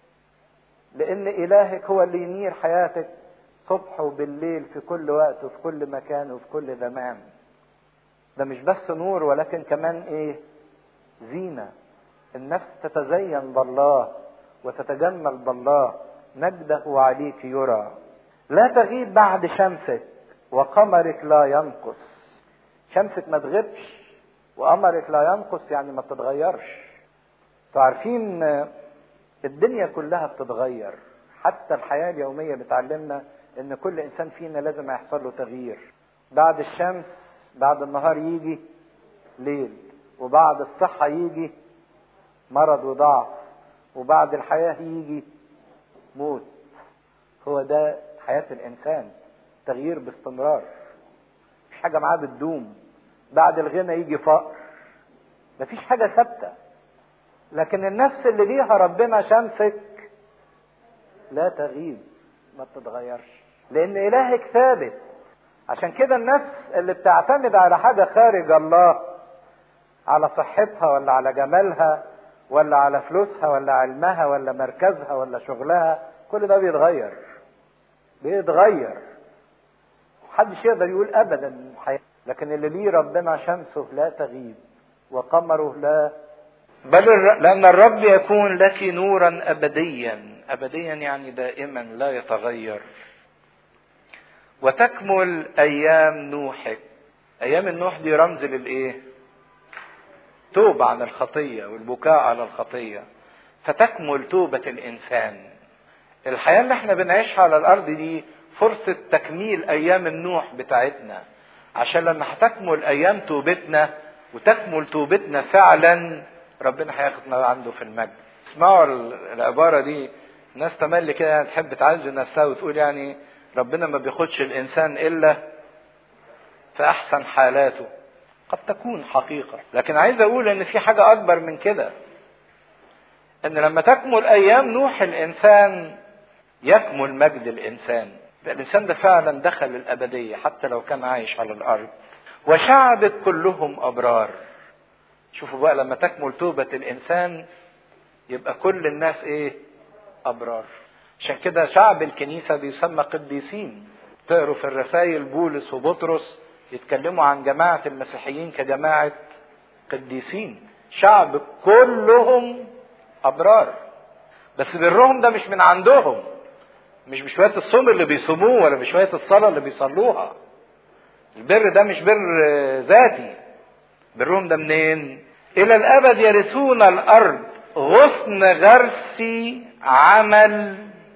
لأن إلهك هو اللي ينير حياتك صبح وبالليل في كل وقت وفي كل مكان وفي كل زمان ده مش بس نور ولكن كمان ايه زينة النفس تتزين بالله وتتجمل بالله مجده عليك يرى لا تغيب بعد شمسك وقمرك لا ينقص شمسك ما تغيبش وقمرك لا ينقص يعني ما تتغيرش تعرفين الدنيا كلها بتتغير حتى الحياة اليومية بتعلمنا ان كل انسان فينا لازم يحصل له تغيير بعد الشمس بعد النهار يجي ليل وبعد الصحة يجي مرض وضعف وبعد الحياة يجي موت هو ده حياة الإنسان تغيير باستمرار مفيش حاجة معاه بتدوم بعد الغنى يجي فقر مفيش حاجة ثابتة لكن النفس اللي ليها ربنا شمسك لا تغيب ما بتتغيرش لأن إلهك ثابت عشان كده النفس اللي بتعتمد على حاجة خارج الله على صحتها ولا على جمالها ولا على فلوسها ولا علمها ولا مركزها ولا شغلها كل ده بيتغير بيتغير محدش يقدر يقول ابدا الحياة لكن اللي ليه ربنا شمسه لا تغيب وقمره لا بل الر- لأن الرب يكون لك نورا أبديا أبديا يعني دائما لا يتغير وتكمل أيام نوحك أيام النوح دي رمز للإيه توبة عن الخطية والبكاء على الخطية فتكمل توبة الإنسان الحياة اللي احنا بنعيشها على الأرض دي فرصة تكميل أيام النوح بتاعتنا عشان لما هتكمل أيام توبتنا وتكمل توبتنا فعلا ربنا هياخدنا عنده في المجد اسمعوا ال- العبارة دي ناس تملي كده يعني تحب تعزي نفسها وتقول يعني ربنا ما بياخدش الإنسان إلا في أحسن حالاته قد تكون حقيقة لكن عايز أقول إن في حاجة أكبر من كده إن لما تكمل أيام نوح الإنسان يكمل مجد الإنسان يبقى الإنسان ده فعلا دخل الأبدية حتى لو كان عايش على الأرض وشعبك كلهم أبرار شوفوا بقى لما تكمل توبة الإنسان يبقى كل الناس إيه أبرار عشان كده شعب الكنيسة بيسمى قديسين تقروا في الرسائل بولس وبطرس يتكلموا عن جماعة المسيحيين كجماعة قديسين شعب كلهم أبرار بس برهم ده مش من عندهم مش بشوية الصوم اللي بيصوموه ولا بشوية الصلاة اللي بيصلوها البر ده مش بر آه، ذاتي برهم ده منين إلى الأبد يرثون الأرض غصن غرسي عمل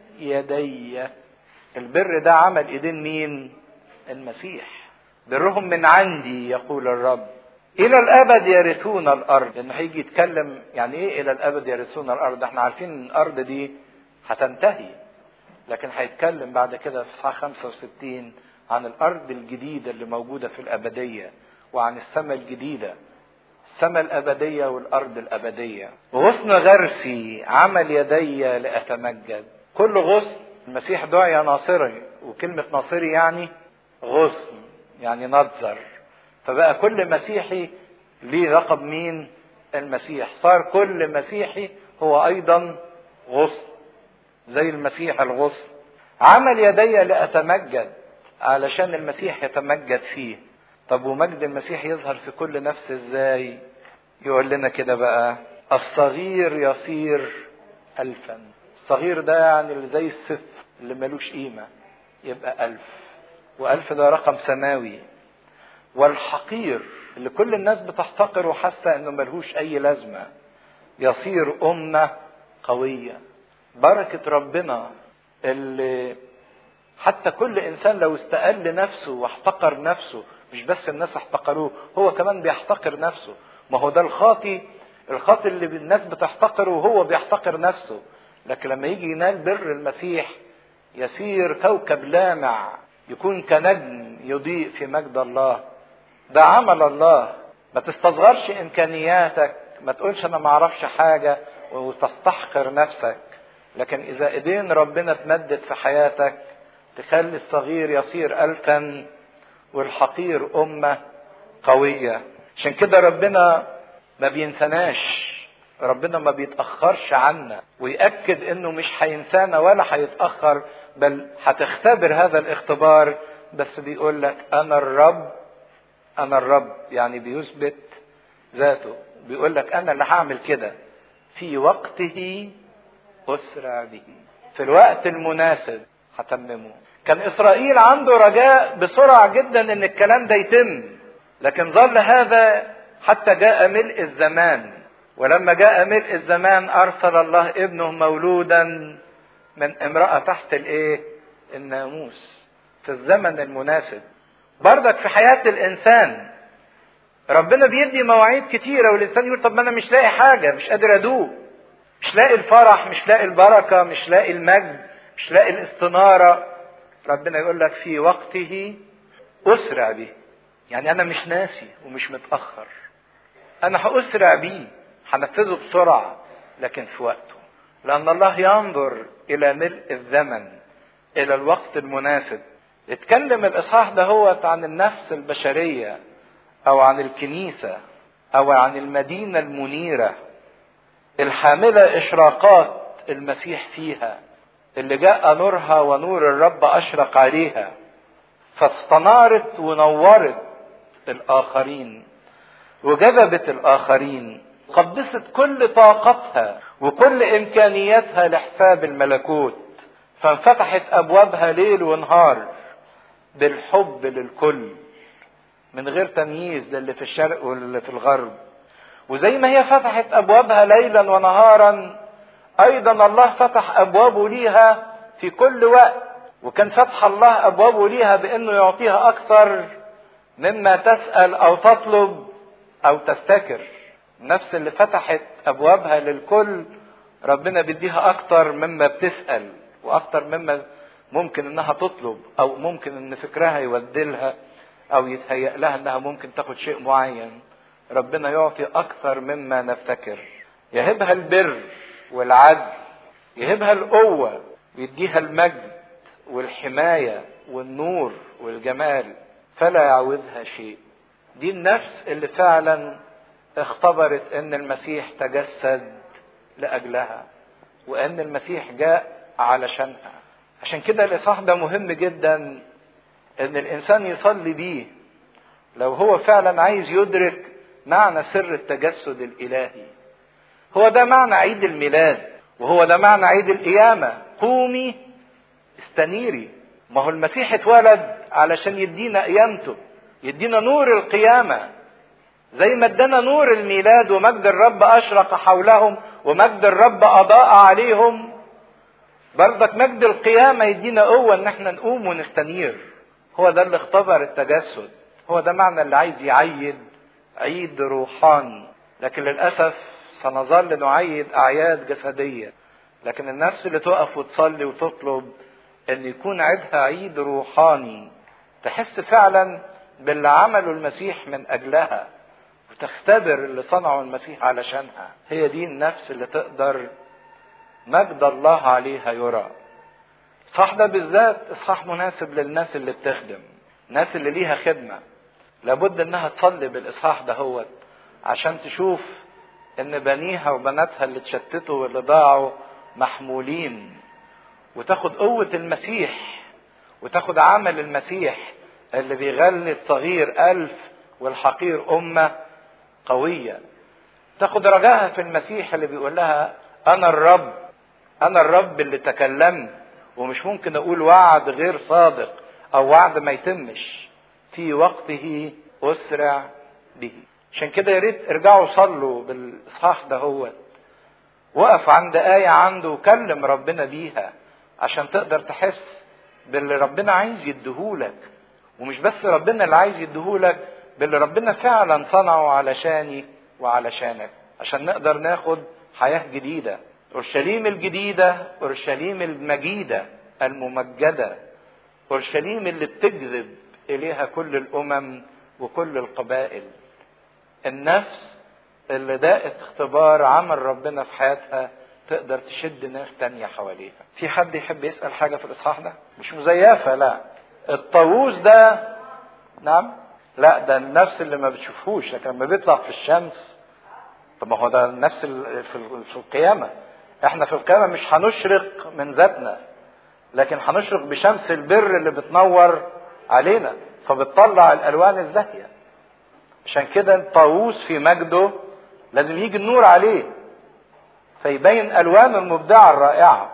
يدي البر ده عمل ايدين مين المسيح برهم من عندي يقول الرب الى الابد يرثون الارض لانه هيجي يتكلم يعني ايه الى الابد يرثون الارض احنا عارفين ان الارض دي هتنتهي لكن هيتكلم بعد كده في اصحاح 65 عن الارض الجديده اللي موجوده في الابديه وعن السماء الجديده السماء الابديه والارض الابديه غصن غرسي عمل يدي لاتمجد كل غصن المسيح دعي ناصري وكلمه ناصري يعني غصن يعني نظر فبقى كل مسيحي ليه لقب مين المسيح صار كل مسيحي هو ايضا غصن زي المسيح الغصن عمل يدي لاتمجد علشان المسيح يتمجد فيه طب ومجد المسيح يظهر في كل نفس ازاي يقول لنا كده بقى الصغير يصير الفا الصغير ده يعني اللي زي الصفر اللي ملوش قيمة يبقى ألف وألف ده رقم سماوي والحقير اللي كل الناس بتحتقر وحاسة انه ملهوش اي لازمة يصير أمة قوية بركة ربنا اللي حتى كل انسان لو استقل نفسه واحتقر نفسه مش بس الناس احتقروه هو كمان بيحتقر نفسه ما هو ده الخاطي الخاطي اللي الناس بتحتقره وهو بيحتقر نفسه لكن لما يجي ينال بر المسيح يسير كوكب لامع يكون كنجم يضيء في مجد الله ده عمل الله ما تستصغرش امكانياتك ما تقولش انا ما اعرفش حاجه وتستحقر نفسك لكن اذا ايدين ربنا تمدد في حياتك تخلي الصغير يصير الفا والحقير امه قويه عشان كده ربنا ما بينسناش ربنا ما بيتاخرش عنا ويأكد انه مش هينسانا ولا هيتاخر بل هتختبر هذا الاختبار بس بيقول لك انا الرب انا الرب يعني بيثبت ذاته بيقول لك انا اللي هعمل كده في وقته اسرع به في الوقت المناسب هتممه كان اسرائيل عنده رجاء بسرعه جدا ان الكلام ده يتم لكن ظل هذا حتى جاء ملء الزمان ولما جاء ملء الزمان ارسل الله ابنه مولودا من امراه تحت الايه الناموس في الزمن المناسب بردك في حياه الانسان ربنا بيدي مواعيد كتيره والانسان يقول طب ما انا مش لاقي حاجه مش قادر ادوق مش لاقي الفرح مش لاقي البركه مش لاقي المجد مش لاقي الاستناره ربنا يقول لك في وقته اسرع به يعني انا مش ناسي ومش متاخر انا هاسرع بيه هنفذه بسرعه لكن في وقته لان الله ينظر الى ملء الزمن الى الوقت المناسب اتكلم الاصحاح ده هو عن النفس البشريه او عن الكنيسه او عن المدينه المنيره الحامله اشراقات المسيح فيها اللي جاء نورها ونور الرب اشرق عليها فاستنارت ونورت الاخرين وجذبت الاخرين قدست كل طاقتها وكل امكانياتها لحساب الملكوت فانفتحت ابوابها ليل ونهار بالحب للكل من غير تمييز للي في الشرق واللي في الغرب وزي ما هي فتحت ابوابها ليلا ونهارا ايضا الله فتح ابوابه ليها في كل وقت وكان فتح الله ابوابه ليها بانه يعطيها اكثر مما تسال او تطلب او تفتكر النفس اللي فتحت ابوابها للكل ربنا بيديها اكتر مما بتسال واكتر مما ممكن انها تطلب او ممكن ان فكرها يودلها او يتهيأ لها انها ممكن تاخد شيء معين ربنا يعطي اكثر مما نفتكر يهبها البر والعدل يهبها القوه ويديها المجد والحمايه والنور والجمال فلا يعوزها شيء دي النفس اللي فعلا اختبرت ان المسيح تجسد لاجلها وان المسيح جاء علشانها عشان كده الاصحاح ده مهم جدا ان الانسان يصلي بيه لو هو فعلا عايز يدرك معنى سر التجسد الالهي هو ده معنى عيد الميلاد وهو ده معنى عيد القيامه قومي استنيري ما هو المسيح اتولد علشان يدينا قيامته يدينا نور القيامه زي ما ادانا نور الميلاد ومجد الرب اشرق حولهم ومجد الرب اضاء عليهم برضك مجد القيامة يدينا قوة ان احنا نقوم ونستنير هو ده اللي اختبر التجسد هو ده معنى اللي عايز يعيد عيد روحاني لكن للأسف سنظل نعيد أعياد جسدية لكن النفس اللي تقف وتصلي وتطلب ان يكون عيدها عيد روحاني تحس فعلا باللي عمله المسيح من اجلها وتختبر اللي صنعه المسيح علشانها هي دي النفس اللي تقدر مجد الله عليها يرى صح ده بالذات اصحاح مناسب للناس اللي بتخدم الناس اللي ليها خدمة لابد انها تصلي بالاصحاح ده هو عشان تشوف ان بنيها وبناتها اللي اتشتتوا واللي ضاعوا محمولين وتاخد قوة المسيح وتاخد عمل المسيح اللي بيغلي الصغير ألف والحقير أمة قوية تاخد رجاها في المسيح اللي بيقول لها أنا الرب أنا الرب اللي تكلمت ومش ممكن أقول وعد غير صادق أو وعد ما يتمش في وقته أسرع به عشان كده يا ريت ارجعوا صلوا بالإصحاح ده هو وقف عند آية عنده وكلم ربنا بيها عشان تقدر تحس باللي ربنا عايز يديهولك ومش بس ربنا اللي عايز يديهولك باللي ربنا فعلا صنعه علشاني وعلشانك عشان نقدر ناخد حياة جديدة أورشليم الجديدة أورشليم المجيدة الممجدة أورشليم اللي بتجذب إليها كل الأمم وكل القبائل النفس اللي داقت اختبار عمل ربنا في حياتها تقدر تشد ناس تانية حواليها في حد يحب يسأل حاجة في الإصحاح ده مش مزيفة لا الطاووس ده نعم لا ده النفس اللي ما بتشوفهوش لكن لما بيطلع في الشمس طب ما هو ده النفس في القيامة احنا في القيامة مش هنشرق من ذاتنا لكن هنشرق بشمس البر اللي بتنور علينا فبتطلع الالوان الزاهية عشان كده الطاووس في مجده لازم يجي النور عليه فيبين الوان المبدعة الرائعة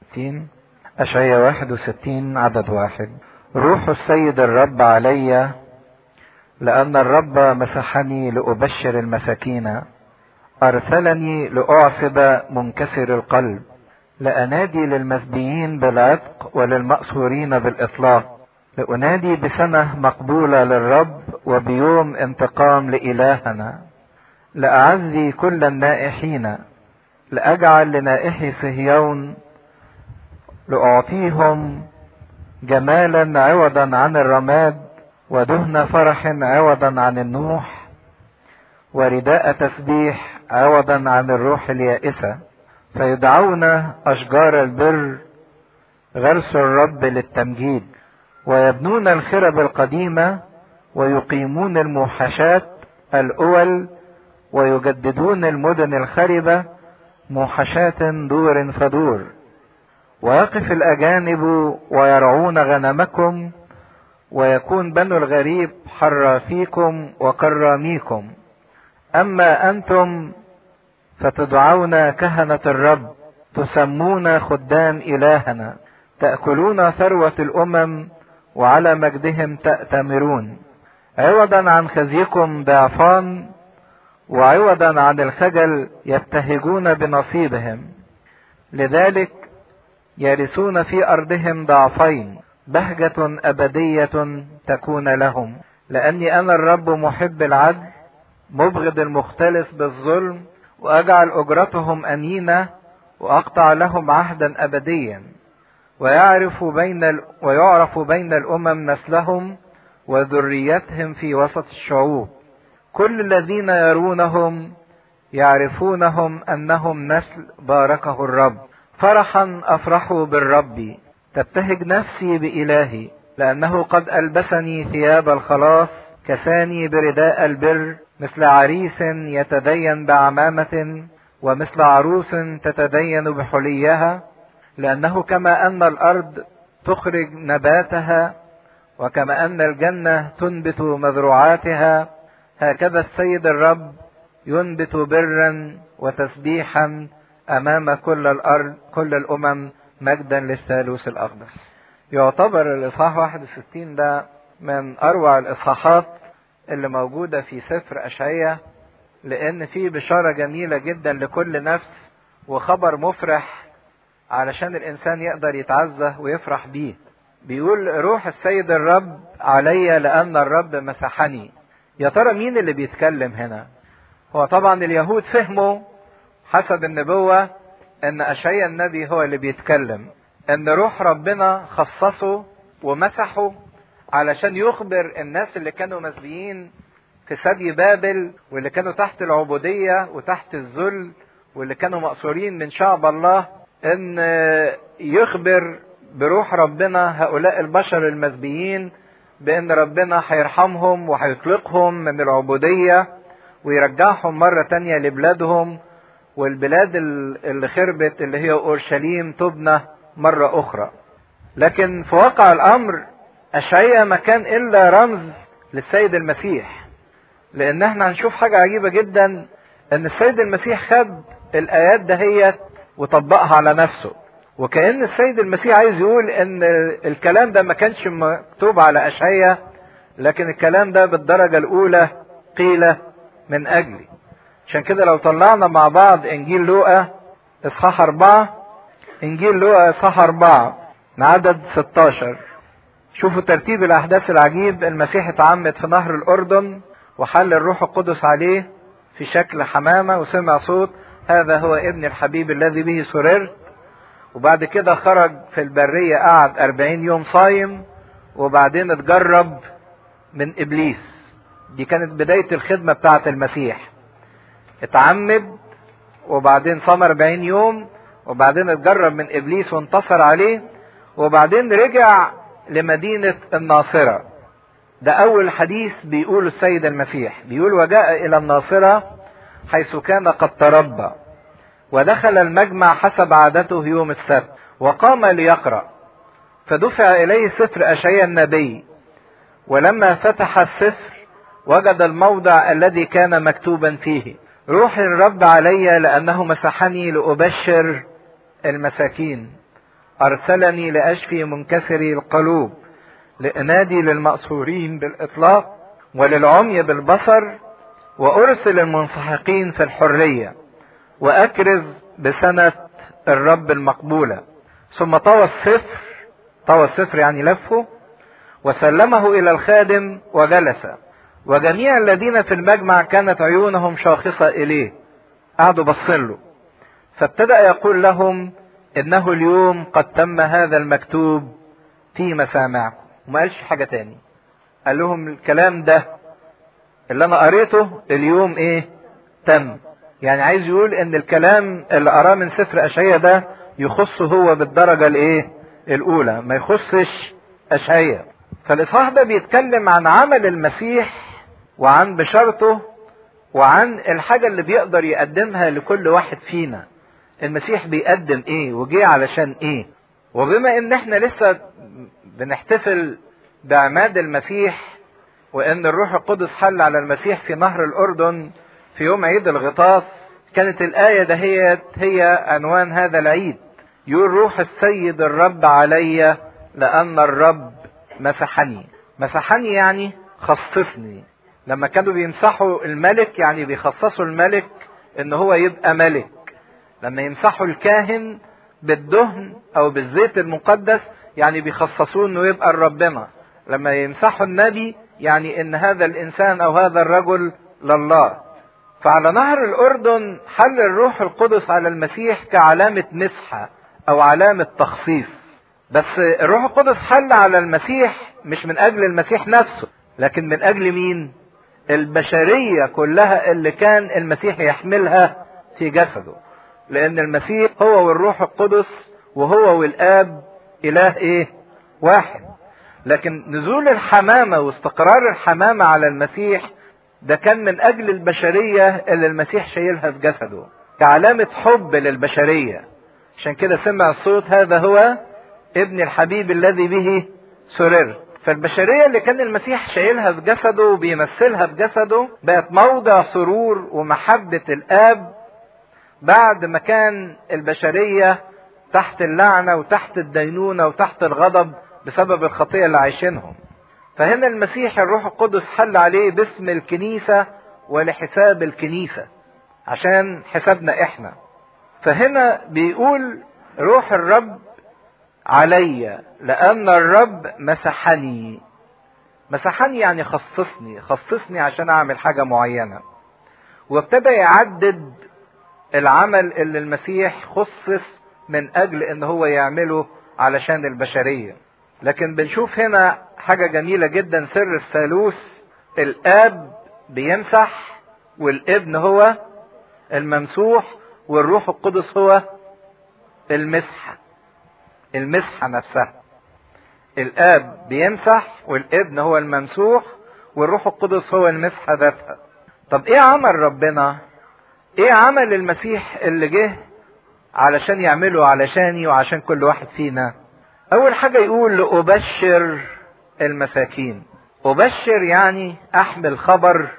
أشعية 61 عدد واحد روح السيد الرب علي لأن الرب مسحني لأبشر المساكين أرسلني لأعصب منكسر القلب لأنادي للمسبيين بالعتق وللمأسورين بالإطلاق لأنادي بسنة مقبولة للرب وبيوم انتقام لإلهنا لأعزي كل النائحين لأجعل لنائحي صهيون لأعطيهم جمالا عوضا عن الرماد ودهن فرح عوضا عن النوح ورداء تسبيح عوضا عن الروح اليائسة فيدعون أشجار البر غرس الرب للتمجيد ويبنون الخرب القديمة ويقيمون الموحشات الأول ويجددون المدن الخربة موحشات دور فدور ويقف الأجانب ويرعون غنمكم ويكون بنو الغريب حرافيكم وكراميكم أما أنتم فتدعون كهنة الرب تسمون خدام إلهنا تأكلون ثروة الأمم وعلى مجدهم تأتمرون عوضا عن خزيكم ضعفان وعوضا عن الخجل يبتهجون بنصيبهم لذلك يرثون في أرضهم ضعفين بهجة أبدية تكون لهم لأني أنا الرب محب العدل مبغض المختلس بالظلم وأجعل أجرتهم أمينة وأقطع لهم عهدا أبديا ويعرف بين ال... ويعرف بين الأمم نسلهم وذريتهم في وسط الشعوب كل الذين يرونهم يعرفونهم أنهم نسل باركه الرب فرحا أفرح بالرب تبتهج نفسي بإلهي لأنه قد ألبسني ثياب الخلاص كساني برداء البر مثل عريس يتدين بعمامة ومثل عروس تتدين بحليها لأنه كما أن الأرض تخرج نباتها وكما أن الجنة تنبت مزروعاتها هكذا السيد الرب ينبت برا وتسبيحا أمام كل الأرض كل الأمم مجدا للثالوث الأقدس يعتبر الإصحاح 61 ده من أروع الإصحاحات اللي موجودة في سفر أشعية لأن فيه بشارة جميلة جدا لكل نفس وخبر مفرح علشان الإنسان يقدر يتعزى ويفرح بيه بيقول روح السيد الرب علي لأن الرب مسحني يا ترى مين اللي بيتكلم هنا هو طبعا اليهود فهموا حسب النبوة ان اشعيا النبي هو اللي بيتكلم ان روح ربنا خصصه ومسحه علشان يخبر الناس اللي كانوا مسبيين في سبي بابل واللي كانوا تحت العبودية وتحت الذل واللي كانوا مقصورين من شعب الله ان يخبر بروح ربنا هؤلاء البشر المسبيين بان ربنا هيرحمهم وهيطلقهم من العبودية ويرجعهم مرة تانية لبلادهم والبلاد اللي خربت اللي هي اورشليم تبنى مرة اخرى لكن في واقع الامر اشعيا ما كان الا رمز للسيد المسيح لان احنا هنشوف حاجة عجيبة جدا ان السيد المسيح خد الايات دهيت وطبقها على نفسه وكأن السيد المسيح عايز يقول ان الكلام ده ما كانش مكتوب على اشعيا لكن الكلام ده بالدرجة الاولى قيل من اجلي عشان كده لو طلعنا مع بعض انجيل لوقا اصحاح اربعة انجيل لوقا اصحاح اربعة من عدد 16 شوفوا ترتيب الاحداث العجيب المسيح اتعمد في نهر الاردن وحل الروح القدس عليه في شكل حمامة وسمع صوت هذا هو ابن الحبيب الذي به سررت وبعد كده خرج في البرية قعد أربعين يوم صايم وبعدين اتجرب من إبليس دي كانت بداية الخدمة بتاعة المسيح اتعمد وبعدين صام 40 يوم وبعدين اتجرب من ابليس وانتصر عليه وبعدين رجع لمدينة الناصرة ده اول حديث بيقوله السيد المسيح بيقول وجاء الى الناصرة حيث كان قد تربى ودخل المجمع حسب عادته يوم السبت وقام ليقرأ فدفع اليه سفر اشعيا النبي ولما فتح السفر وجد الموضع الذي كان مكتوبا فيه روح الرب علي لأنه مسحني لأبشر المساكين أرسلني لأشفي منكسري القلوب لأنادي للمأسورين بالإطلاق وللعمي بالبصر وأرسل المنسحقين في الحرية وأكرز بسنة الرب المقبولة ثم طوى السفر طوى السفر يعني لفه وسلمه إلى الخادم وجلس وجميع الذين في المجمع كانت عيونهم شاخصة إليه قعدوا بصين له فابتدأ يقول لهم إنه اليوم قد تم هذا المكتوب في مسامعكم وما قالش حاجة تاني قال لهم الكلام ده اللي أنا قريته اليوم إيه تم يعني عايز يقول إن الكلام اللي قراه من سفر أشعية ده يخصه هو بالدرجة الإيه الأولى ما يخصش أشعية فالاصحاح ده بيتكلم عن عمل المسيح وعن بشارته وعن الحاجة اللي بيقدر يقدمها لكل واحد فينا المسيح بيقدم ايه وجه علشان ايه وبما ان احنا لسه بنحتفل بعماد المسيح وان الروح القدس حل على المسيح في نهر الاردن في يوم عيد الغطاس كانت الآية دهيت هي عنوان هذا العيد يقول روح السيد الرب علي لأن الرب مسحني مسحني يعني خصصني لما كانوا بيمسحوا الملك يعني بيخصصوا الملك ان هو يبقى ملك لما يمسحوا الكاهن بالدهن او بالزيت المقدس يعني بيخصصوه انه يبقى الربنا لما يمسحوا النبي يعني ان هذا الانسان او هذا الرجل لله فعلى نهر الاردن حل الروح القدس على المسيح كعلامة مسحة او علامة تخصيص بس الروح القدس حل على المسيح مش من اجل المسيح نفسه لكن من اجل مين البشرية كلها اللي كان المسيح يحملها في جسده لان المسيح هو والروح القدس وهو والاب اله ايه واحد لكن نزول الحمامة واستقرار الحمامة على المسيح ده كان من اجل البشرية اللي المسيح شايلها في جسده كعلامة حب للبشرية عشان كده سمع الصوت هذا هو ابن الحبيب الذي به سررت فالبشرية اللي كان المسيح شايلها في جسده وبيمثلها في جسده بقت موضع سرور ومحبة الآب بعد ما كان البشرية تحت اللعنة وتحت الدينونة وتحت الغضب بسبب الخطية اللي عايشينهم فهنا المسيح الروح القدس حل عليه باسم الكنيسة ولحساب الكنيسة عشان حسابنا احنا فهنا بيقول روح الرب علي لأن الرب مسحني مسحني يعني خصصني خصصني عشان أعمل حاجة معينة وابتدى يعدد العمل اللي المسيح خصص من أجل إن هو يعمله علشان البشرية لكن بنشوف هنا حاجة جميلة جدا سر الثالوث الآب بيمسح والابن هو الممسوح والروح القدس هو المسحه المسحة نفسها الآب بيمسح والابن هو الممسوح والروح القدس هو المسحة ذاتها طب ايه عمل ربنا ايه عمل المسيح اللي جه علشان يعمله علشاني وعشان كل واحد فينا اول حاجة يقول لأبشر المساكين أبشر يعني احمل خبر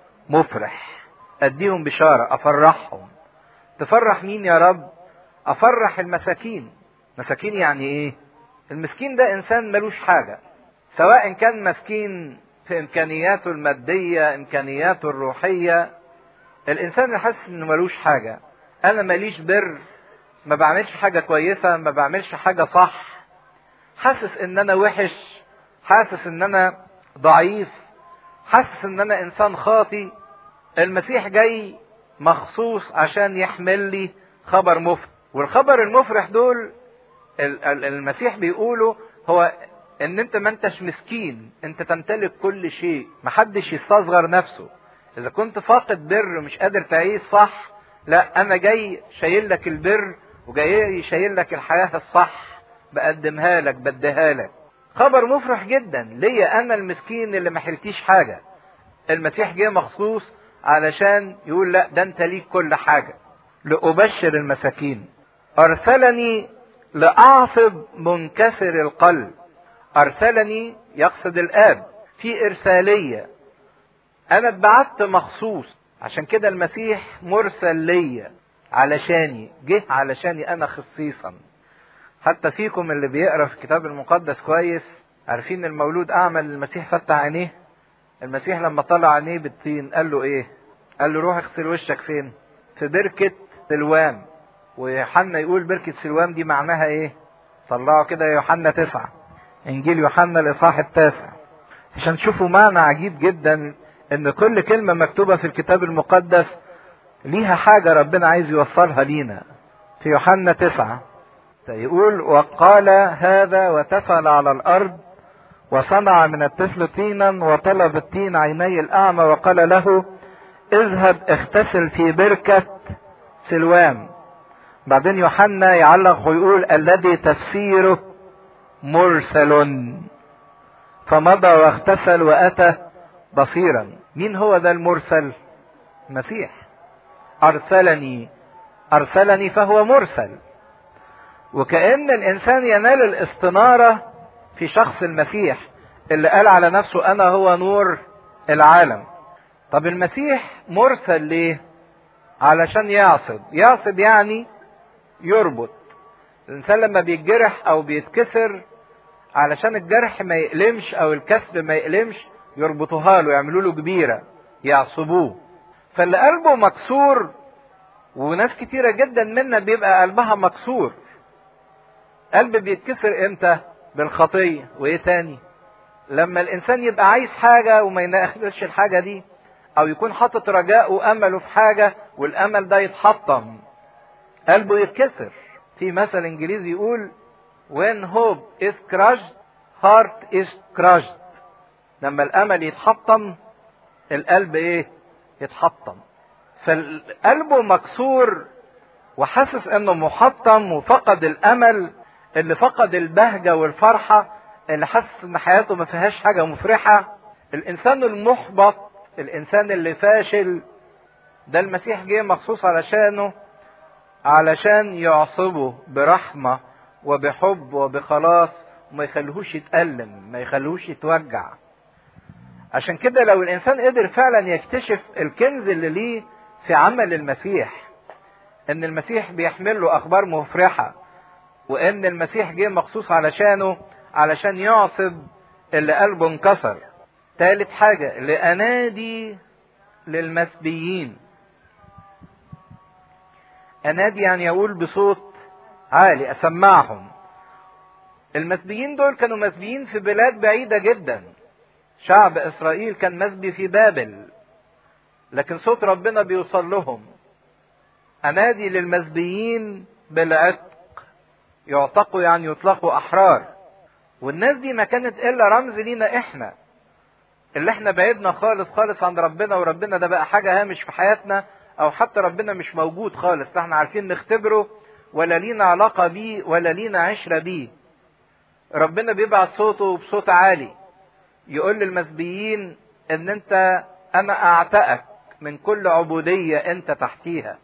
مفرح اديهم بشارة افرحهم تفرح مين يا رب افرح المساكين مساكين يعني ايه المسكين ده انسان ملوش حاجة سواء كان مسكين في امكانياته المادية امكانياته الروحية الانسان اللي حاسس انه ملوش حاجة انا ماليش بر ما بعملش حاجة كويسة ما بعملش حاجة صح حاسس ان انا وحش حاسس ان انا ضعيف حاسس ان انا انسان خاطي المسيح جاي مخصوص عشان يحمل لي خبر مفرح والخبر المفرح دول المسيح بيقوله هو ان انت ما انتش مسكين انت تمتلك كل شيء محدش يستصغر نفسه اذا كنت فاقد بر ومش قادر تعيش صح لا انا جاي شايل لك البر وجاي شايل لك الحياة الصح بقدمها لك بديها لك خبر مفرح جدا ليا انا المسكين اللي ما حرتيش حاجة المسيح جه مخصوص علشان يقول لا ده انت ليك كل حاجة لأبشر المساكين أرسلني لأعصب منكسر القلب أرسلني يقصد الآب في إرسالية أنا اتبعت مخصوص عشان كده المسيح مرسل ليا علشاني جه علشاني أنا خصيصا حتى فيكم اللي بيقرا في الكتاب المقدس كويس عارفين المولود أعمى المسيح فتح عينيه المسيح لما طلع عينيه بالطين قال له إيه؟ قال له روح اغسل وشك فين؟ في بركة سلوام ويوحنا يقول بركة سلوام دي معناها ايه طلعوا كده يوحنا تسعة انجيل يوحنا الاصحاح التاسع عشان تشوفوا معنى عجيب جدا ان كل كلمة مكتوبة في الكتاب المقدس ليها حاجة ربنا عايز يوصلها لينا في يوحنا تسعة يقول وقال هذا وتفل على الارض وصنع من الطفل طينا وطلب الطين عيني الاعمى وقال له اذهب اغتسل في بركة سلوام بعدين يوحنا يعلق ويقول الذي تفسيره مرسل فمضى واغتسل واتى بصيرا مين هو ده المرسل المسيح ارسلني ارسلني فهو مرسل وكأن الانسان ينال الاستنارة في شخص المسيح اللي قال على نفسه انا هو نور العالم طب المسيح مرسل ليه علشان يعصب يعصب يعني يربط الانسان لما بيتجرح او بيتكسر علشان الجرح ما يقلمش او الكسر ما يقلمش يربطوها له يعملوا له كبيرة يعصبوه فاللي قلبه مكسور وناس كتيرة جدا منا بيبقى قلبها مكسور قلب بيتكسر امتى بالخطية وايه تاني لما الانسان يبقى عايز حاجة وما يناخدش الحاجة دي او يكون حاطط رجاء وامله في حاجة والامل ده يتحطم قلبه يتكسر في مثل انجليزي يقول when hope is crushed heart is crushed لما الامل يتحطم القلب ايه يتحطم فقلبه مكسور وحاسس انه محطم وفقد الامل اللي فقد البهجة والفرحة اللي حاسس ان حياته ما فيهاش حاجة مفرحة الانسان المحبط الانسان اللي فاشل ده المسيح جه مخصوص علشانه علشان يعصبه برحمة وبحب وبخلاص وما يخليهوش يتألم ما يخليهوش يتوجع عشان كده لو الانسان قدر فعلا يكتشف الكنز اللي ليه في عمل المسيح ان المسيح بيحمل له اخبار مفرحة وان المسيح جه مخصوص علشانه علشان يعصب اللي قلبه انكسر تالت حاجة لأنادي للمسبيين أنادي يعني يقول بصوت عالي أسمعهم المسبيين دول كانوا مسبيين في بلاد بعيدة جدا شعب إسرائيل كان مسبي في بابل لكن صوت ربنا بيوصل لهم أنادي للمسبيين بالعتق يعتقوا يعني يطلقوا أحرار والناس دي ما كانت إلا رمز لينا إحنا اللي احنا بعدنا خالص خالص عن ربنا وربنا ده بقى حاجة هامش في حياتنا او حتى ربنا مش موجود خالص لا احنا عارفين نختبره ولا لينا علاقة بيه ولا لينا عشرة بيه ربنا بيبعت صوته بصوت عالي يقول للمسبيين ان انت انا اعتقك من كل عبودية انت تحتيها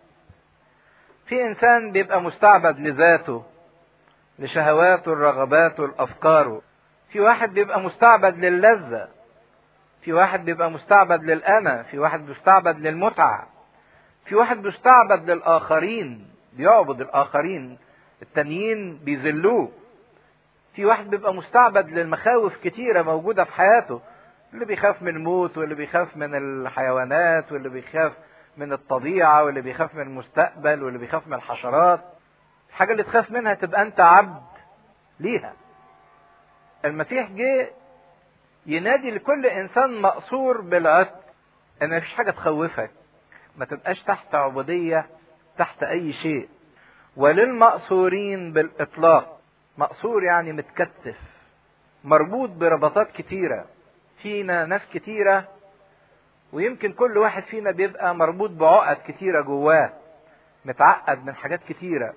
في انسان بيبقى مستعبد لذاته لشهواته لرغباته لافكاره في واحد بيبقى مستعبد للذة في واحد بيبقى مستعبد للأنا في واحد مستعبد للمتعة في واحد مستعبد للآخرين بيعبد الآخرين التانيين بيذلوه في واحد بيبقى مستعبد للمخاوف كتيرة موجودة في حياته اللي بيخاف من الموت واللي بيخاف من الحيوانات واللي بيخاف من الطبيعة واللي بيخاف من المستقبل واللي بيخاف من الحشرات الحاجة اللي تخاف منها تبقى أنت عبد ليها المسيح جه ينادي لكل انسان مقصور بالعتق ان مفيش حاجه تخوفك ما تبقاش تحت عبوديه تحت اي شيء وللمقصورين بالاطلاق مقصور يعني متكتف مربوط بربطات كتيره فينا ناس كتيره ويمكن كل واحد فينا بيبقى مربوط بعقد كتيره جواه متعقد من حاجات كتيره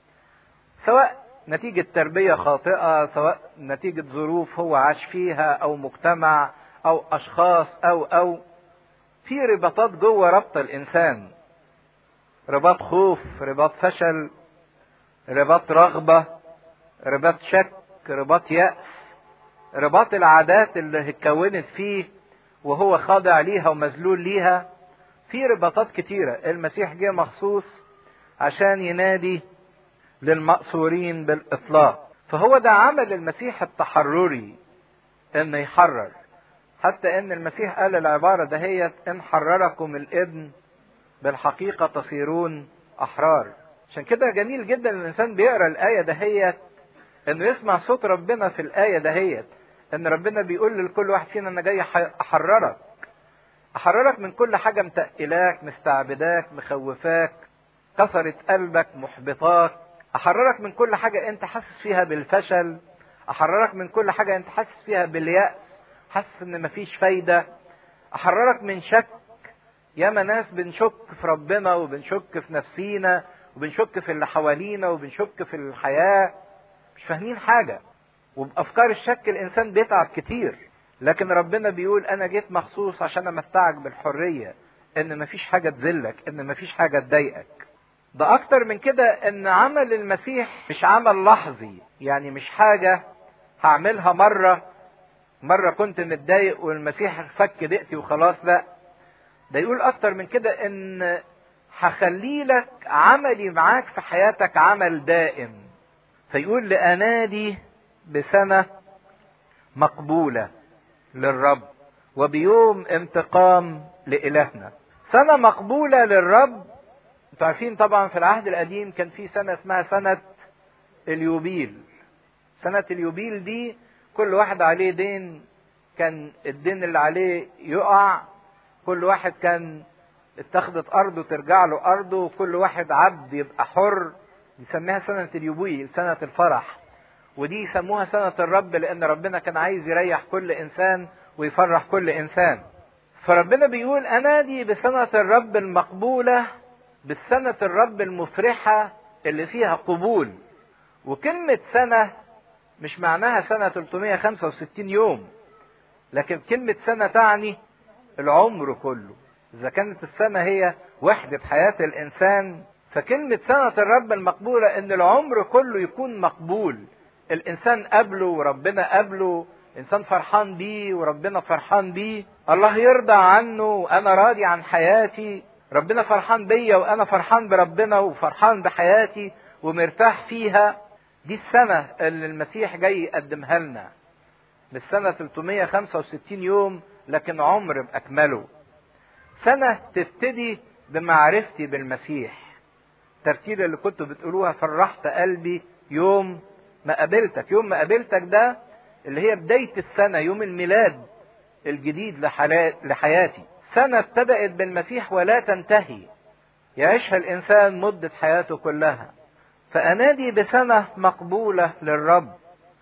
سواء نتيجة تربية خاطئة سواء نتيجة ظروف هو عاش فيها أو مجتمع أو أشخاص أو أو في رباطات جوه ربط الإنسان رباط خوف رباط فشل رباط رغبة رباط شك رباط يأس رباط العادات اللي اتكونت فيه وهو خاضع ليها ومذلول ليها في رباطات كتيرة المسيح جه مخصوص عشان ينادي للمقصورين بالاطلاق فهو ده عمل المسيح التحرري انه يحرر حتى ان المسيح قال العباره دهيت ان حرركم الابن بالحقيقه تصيرون احرار عشان كده جميل جدا الانسان بيقرا الايه دهيت انه يسمع صوت ربنا في الايه دهيت ان ربنا بيقول لكل واحد فينا انا جاي احررك احررك من كل حاجه متقلاك مستعبداك مخوفاك كسرت قلبك محبطاك احررك من كل حاجة انت حاسس فيها بالفشل احررك من كل حاجة انت حاسس فيها باليأس حاسس ان مفيش فايدة احررك من شك ياما ناس بنشك في ربنا وبنشك في نفسينا وبنشك في اللي حوالينا وبنشك في الحياة مش فاهمين حاجة وبأفكار الشك الإنسان بيتعب كتير لكن ربنا بيقول انا جيت مخصوص عشان امتعك بالحريه ان مفيش حاجه تذلك ان مفيش حاجه تضايقك ده اكتر من كده ان عمل المسيح مش عمل لحظي يعني مش حاجه هعملها مره مره كنت متضايق والمسيح فك ضيقتي وخلاص لا ده يقول اكتر من كده ان هخلي لك عملي معاك في حياتك عمل دائم فيقول لانادي بسنه مقبوله للرب وبيوم انتقام لإلهنا سنة مقبولة للرب انتوا عارفين طبعا في العهد القديم كان في سنة اسمها سنة اليوبيل سنة اليوبيل دي كل واحد عليه دين كان الدين اللي عليه يقع كل واحد كان اتخذت ارضه ترجع له ارضه وكل واحد عبد يبقى حر يسميها سنة اليوبيل سنة الفرح ودي يسموها سنة الرب لأن ربنا كان عايز يريح كل إنسان ويفرح كل إنسان. فربنا بيقول أنادي بسنة الرب المقبولة بالسنة الرب المفرحة اللي فيها قبول. وكلمة سنة مش معناها سنة 365 يوم. لكن كلمة سنة تعني العمر كله. إذا كانت السنة هي وحدة حياة الإنسان فكلمة سنة الرب المقبولة إن العمر كله يكون مقبول. الانسان قبله وربنا قبله انسان فرحان بيه وربنا فرحان بيه الله يرضى عنه وانا راضي عن حياتي ربنا فرحان بيا وانا فرحان بربنا وفرحان بحياتي ومرتاح فيها دي السنة اللي المسيح جاي يقدمها لنا مش سنة 365 يوم لكن عمر بأكمله سنة تبتدي بمعرفتي بالمسيح الترتيب اللي كنتوا بتقولوها فرحت قلبي يوم ما قابلتك يوم ما قابلتك ده اللي هي بداية السنة يوم الميلاد الجديد لحياتي سنة ابتدأت بالمسيح ولا تنتهي يعيشها الإنسان مدة حياته كلها فأنادي بسنة مقبولة للرب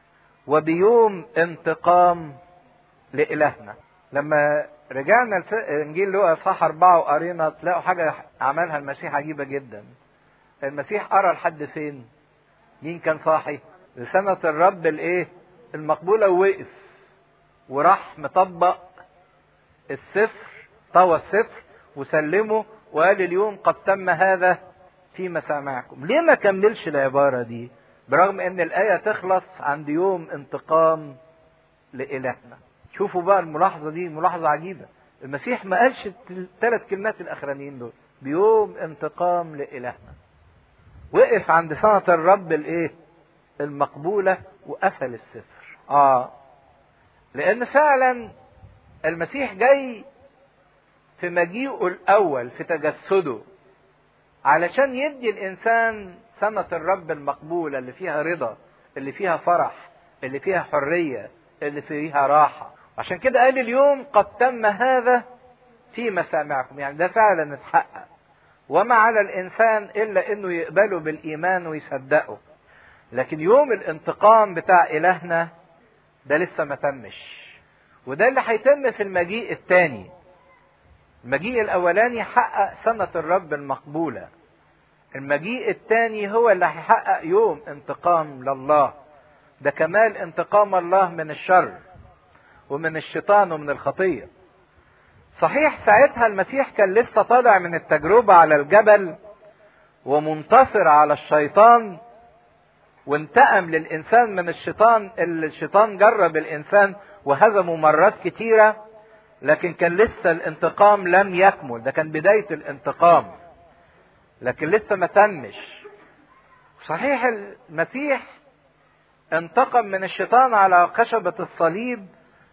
وبيوم انتقام لإلهنا لما رجعنا انجيل لوقا صح أربعة وقرينا تلاقوا حاجة عملها المسيح عجيبة جدا المسيح قرا لحد فين مين كان صاحي لسنة الرب الايه المقبولة ووقف وراح مطبق السفر طوى السفر وسلمه وقال اليوم قد تم هذا في مسامعكم ليه ما كملش العبارة دي برغم ان الآية تخلص عند يوم انتقام لإلهنا شوفوا بقى الملاحظة دي ملاحظة عجيبة المسيح ما قالش الثلاث كلمات الأخرانيين دول بيوم انتقام لإلهنا وقف عند سنة الرب الايه المقبولة وقفل السفر اه لان فعلا المسيح جاي في مجيئه الاول في تجسده علشان يدي الانسان سنة الرب المقبولة اللي فيها رضا اللي فيها فرح اللي فيها حرية اللي فيها راحة عشان كده قال اليوم قد تم هذا في مسامعكم يعني ده فعلا اتحقق وما على الانسان الا انه يقبله بالايمان ويصدقه لكن يوم الانتقام بتاع الهنا ده لسه ما تمش وده اللي هيتم في المجيء الثاني المجيء الاولاني حقق سنة الرب المقبولة المجيء الثاني هو اللي هيحقق يوم انتقام لله ده كمال انتقام الله من الشر ومن الشيطان ومن الخطيه صحيح ساعتها المسيح كان لسه طالع من التجربة على الجبل ومنتصر على الشيطان وانتقم للإنسان من الشيطان اللي الشيطان جرب الإنسان وهزمه مرات كتيرة لكن كان لسه الانتقام لم يكمل ده كان بداية الانتقام لكن لسه ما تمش صحيح المسيح انتقم من الشيطان على خشبة الصليب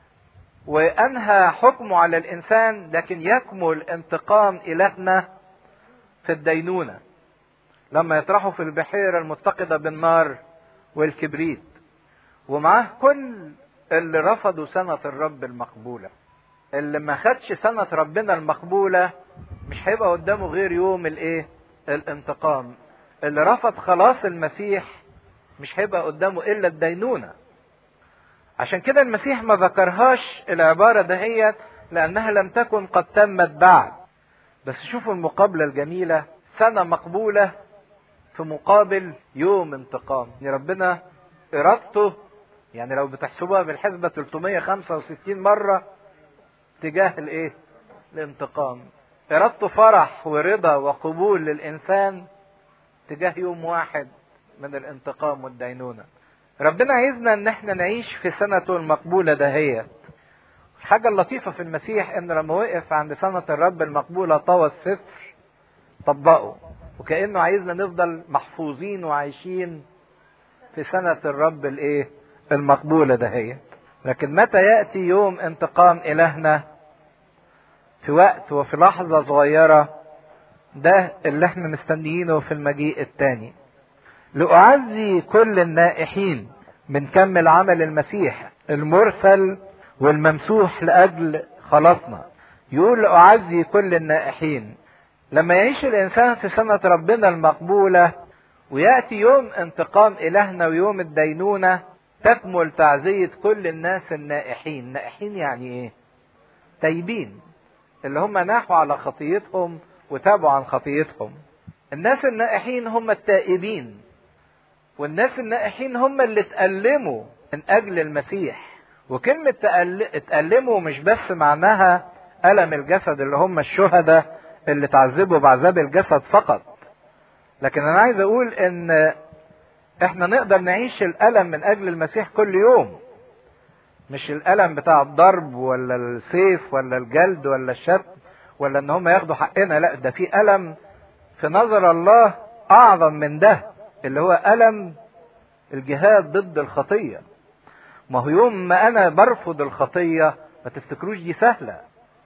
وانهى حكمه على الانسان لكن يكمل انتقام الهنا في الدينونه لما يطرحه في البحيره المتقده بالنار والكبريت ومعاه كل اللي رفضوا سنه الرب المقبوله اللي ما خدش سنه ربنا المقبوله مش هيبقى قدامه غير يوم الايه الانتقام اللي رفض خلاص المسيح مش هيبقى قدامه الا الدينونه عشان كده المسيح ما ذكرهاش العبارة دهيت لأنها لم تكن قد تمت بعد بس شوفوا المقابلة الجميلة سنة مقبولة في مقابل يوم انتقام يعني ربنا إرادته يعني لو بتحسبوها بالحسبة 365 مرة تجاه الايه الانتقام ارادته فرح ورضا وقبول للانسان تجاه يوم واحد من الانتقام والدينونة ربنا عايزنا ان احنا نعيش في سنته المقبولة دهيت الحاجة اللطيفة في المسيح ان لما وقف عند سنة الرب المقبولة طوى السفر طبقه وكأنه عايزنا نفضل محفوظين وعايشين في سنة الرب الايه المقبولة دهيت لكن متى يأتي يوم انتقام إلهنا في وقت وفي لحظة صغيرة ده اللي احنا مستنيينه في المجيء التاني لأعزي كل النائحين بنكمل عمل المسيح المرسل والممسوح لأجل خلاصنا يقول لأعزي كل النائحين لما يعيش الإنسان في سنة ربنا المقبولة ويأتي يوم انتقام إلهنا ويوم الدينونة تكمل تعزية كل الناس النائحين نائحين يعني ايه تايبين اللي هم ناحوا على خطيتهم وتابوا عن خطيتهم الناس النائحين هم التائبين والناس النائحين هم اللي اتألموا من أجل المسيح وكلمة تأل... اتألموا مش بس معناها ألم الجسد اللي هم الشهداء اللي تعذبوا بعذاب الجسد فقط لكن أنا عايز أقول إن احنا نقدر نعيش الألم من أجل المسيح كل يوم مش الألم بتاع الضرب ولا السيف ولا الجلد ولا الشتم ولا ان هم ياخدوا حقنا لا ده في ألم في نظر الله أعظم من ده اللي هو ألم الجهاد ضد الخطية ما هو يوم ما أنا برفض الخطية ما تفتكروش دي سهلة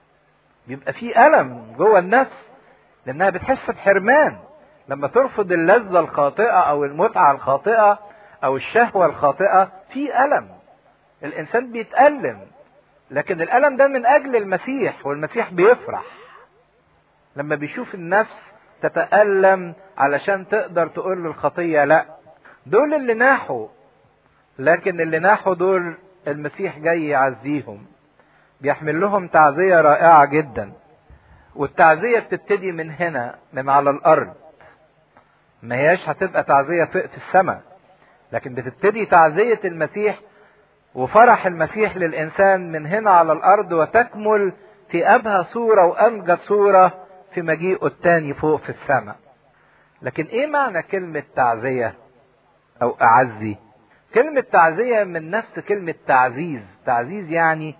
بيبقى في ألم جوه النفس لأنها بتحس بحرمان لما ترفض اللذة الخاطئة أو المتعة الخاطئة أو الشهوة الخاطئة في ألم الإنسان بيتألم لكن الألم ده من أجل المسيح والمسيح بيفرح لما بيشوف النفس تتألم علشان تقدر تقول للخطية لا دول اللي ناحوا لكن اللي ناحوا دول المسيح جاي يعزيهم بيحمل لهم تعزية رائعة جدا والتعزية بتبتدي من هنا من على الأرض ما هياش هتبقى تعزية في السماء لكن بتبتدي تعزية المسيح وفرح المسيح للإنسان من هنا على الأرض وتكمل في أبهى صورة وأمجد صورة في مجيئه التاني فوق في السماء لكن إيه معنى كلمة تعزية أو أعزي كلمة تعزية من نفس كلمة تعزيز تعزيز يعني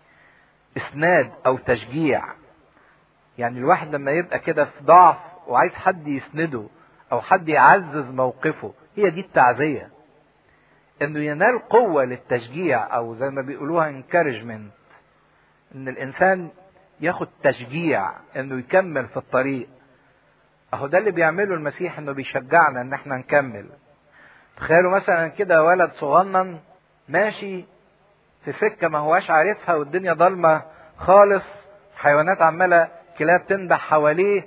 إسناد أو تشجيع يعني الواحد لما يبقى كده في ضعف وعايز حد يسنده أو حد يعزز موقفه هي دي التعزية انه ينال قوة للتشجيع او زي ما بيقولوها encouragement ان الانسان ياخد تشجيع انه يكمل في الطريق اهو ده اللي بيعمله المسيح انه بيشجعنا ان احنا نكمل تخيلوا مثلا كده ولد صغنن ماشي في سكة ما هواش عارفها والدنيا ضلمة خالص حيوانات عمالة كلاب تنبح حواليه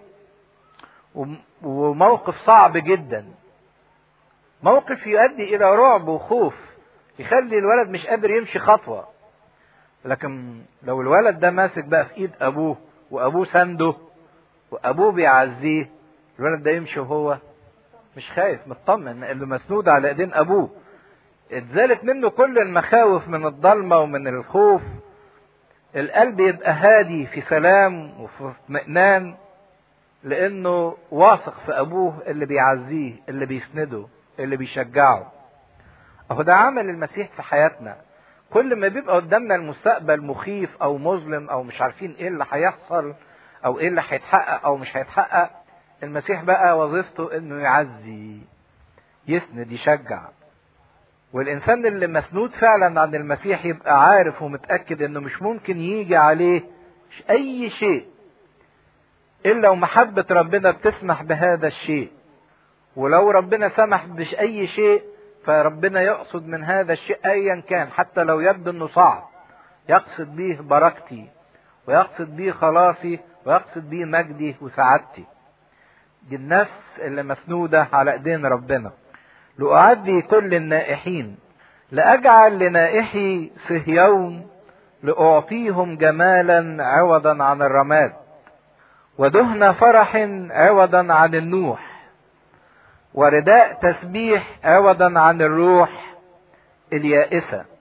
وموقف صعب جدا موقف يؤدي الى رعب وخوف يخلي الولد مش قادر يمشي خطوه لكن لو الولد ده ماسك بقى في ايد ابوه وابوه سنده وابوه بيعزيه الولد ده يمشي وهو مش خايف مطمن اللي مسنود على ايدين ابوه اتزالت منه كل المخاوف من الضلمه ومن الخوف القلب يبقى هادي في سلام وفي اطمئنان لانه واثق في ابوه اللي بيعزيه اللي بيسنده اللي بيشجعه اهو ده عمل المسيح في حياتنا كل ما بيبقى قدامنا المستقبل مخيف او مظلم او مش عارفين ايه اللي هيحصل او ايه اللي هيتحقق او مش هيتحقق المسيح بقى وظيفته انه يعزي يسند يشجع والانسان اللي مسنود فعلا عن المسيح يبقى عارف ومتاكد انه مش ممكن يجي عليه اي شيء الا ومحبه ربنا بتسمح بهذا الشيء ولو ربنا سمح بأي شيء فربنا يقصد من هذا الشيء أيا كان حتى لو يبدو أنه صعب يقصد به بركتي ويقصد به خلاصي ويقصد به مجدي وسعادتي دي النفس اللي مسنودة على ايدين ربنا لأعدي كل النائحين لأجعل لنائحي صهيون لأعطيهم جمالا عوضا عن الرماد ودهن فرح عوضا عن النوح ورداء تسبيح عوضا عن الروح اليائسة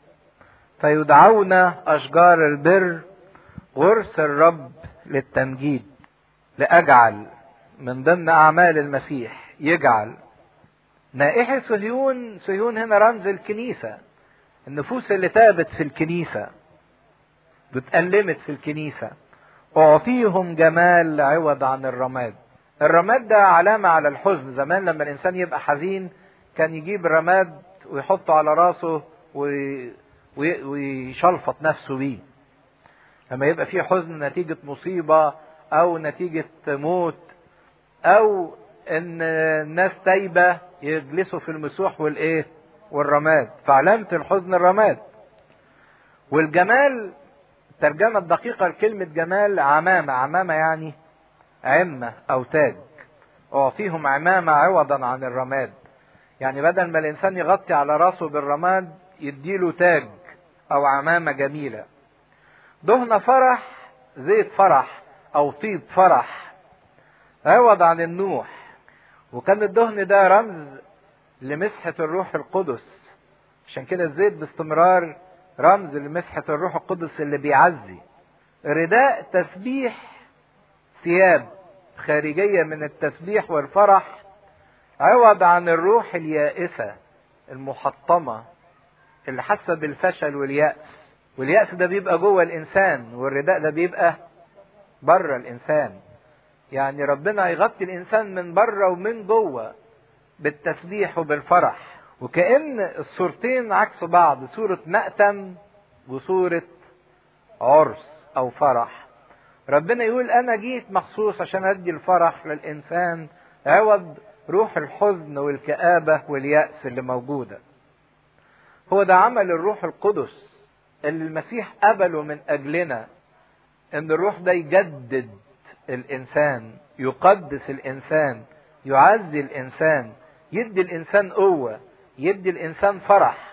فيدعون اشجار البر غرس الرب للتمجيد لاجعل من ضمن اعمال المسيح يجعل نائح صهيون صهيون هنا رمز الكنيسه النفوس اللي تابت في الكنيسه بتألمت في الكنيسه اعطيهم جمال عوض عن الرماد الرماد ده علامة على الحزن زمان لما الإنسان يبقى حزين كان يجيب رماد ويحطه على راسه وي... وي... ويشلفط نفسه بيه لما يبقى في حزن نتيجة مصيبة أو نتيجة موت أو إن الناس تايبة يجلسوا في المسوح والإيه والرماد فعلامة الحزن الرماد والجمال الترجمة الدقيقة لكلمة جمال عمامة عمامة يعني عمة أو تاج أعطيهم عمامة عوضا عن الرماد يعني بدل ما الإنسان يغطي على راسه بالرماد يديله تاج أو عمامة جميلة دهن فرح زيت فرح أو طيب فرح عوض عن النوح وكان الدهن ده رمز لمسحة الروح القدس عشان كده الزيت باستمرار رمز لمسحة الروح القدس اللي بيعزي رداء تسبيح ثياب خارجية من التسبيح والفرح عوض عن الروح اليائسة المحطمة اللي حاسة بالفشل واليأس واليأس ده بيبقى جوه الإنسان والرداء ده بيبقى بره الإنسان يعني ربنا يغطي الإنسان من بره ومن جوه بالتسبيح وبالفرح وكأن الصورتين عكس بعض صورة مأتم وصورة عرس أو فرح ربنا يقول انا جيت مخصوص عشان ادي الفرح للانسان عوض روح الحزن والكآبة واليأس اللي موجودة هو ده عمل الروح القدس اللي المسيح قبله من اجلنا ان الروح ده يجدد الانسان يقدس الانسان يعزي الانسان يدي الانسان قوة يدي الانسان فرح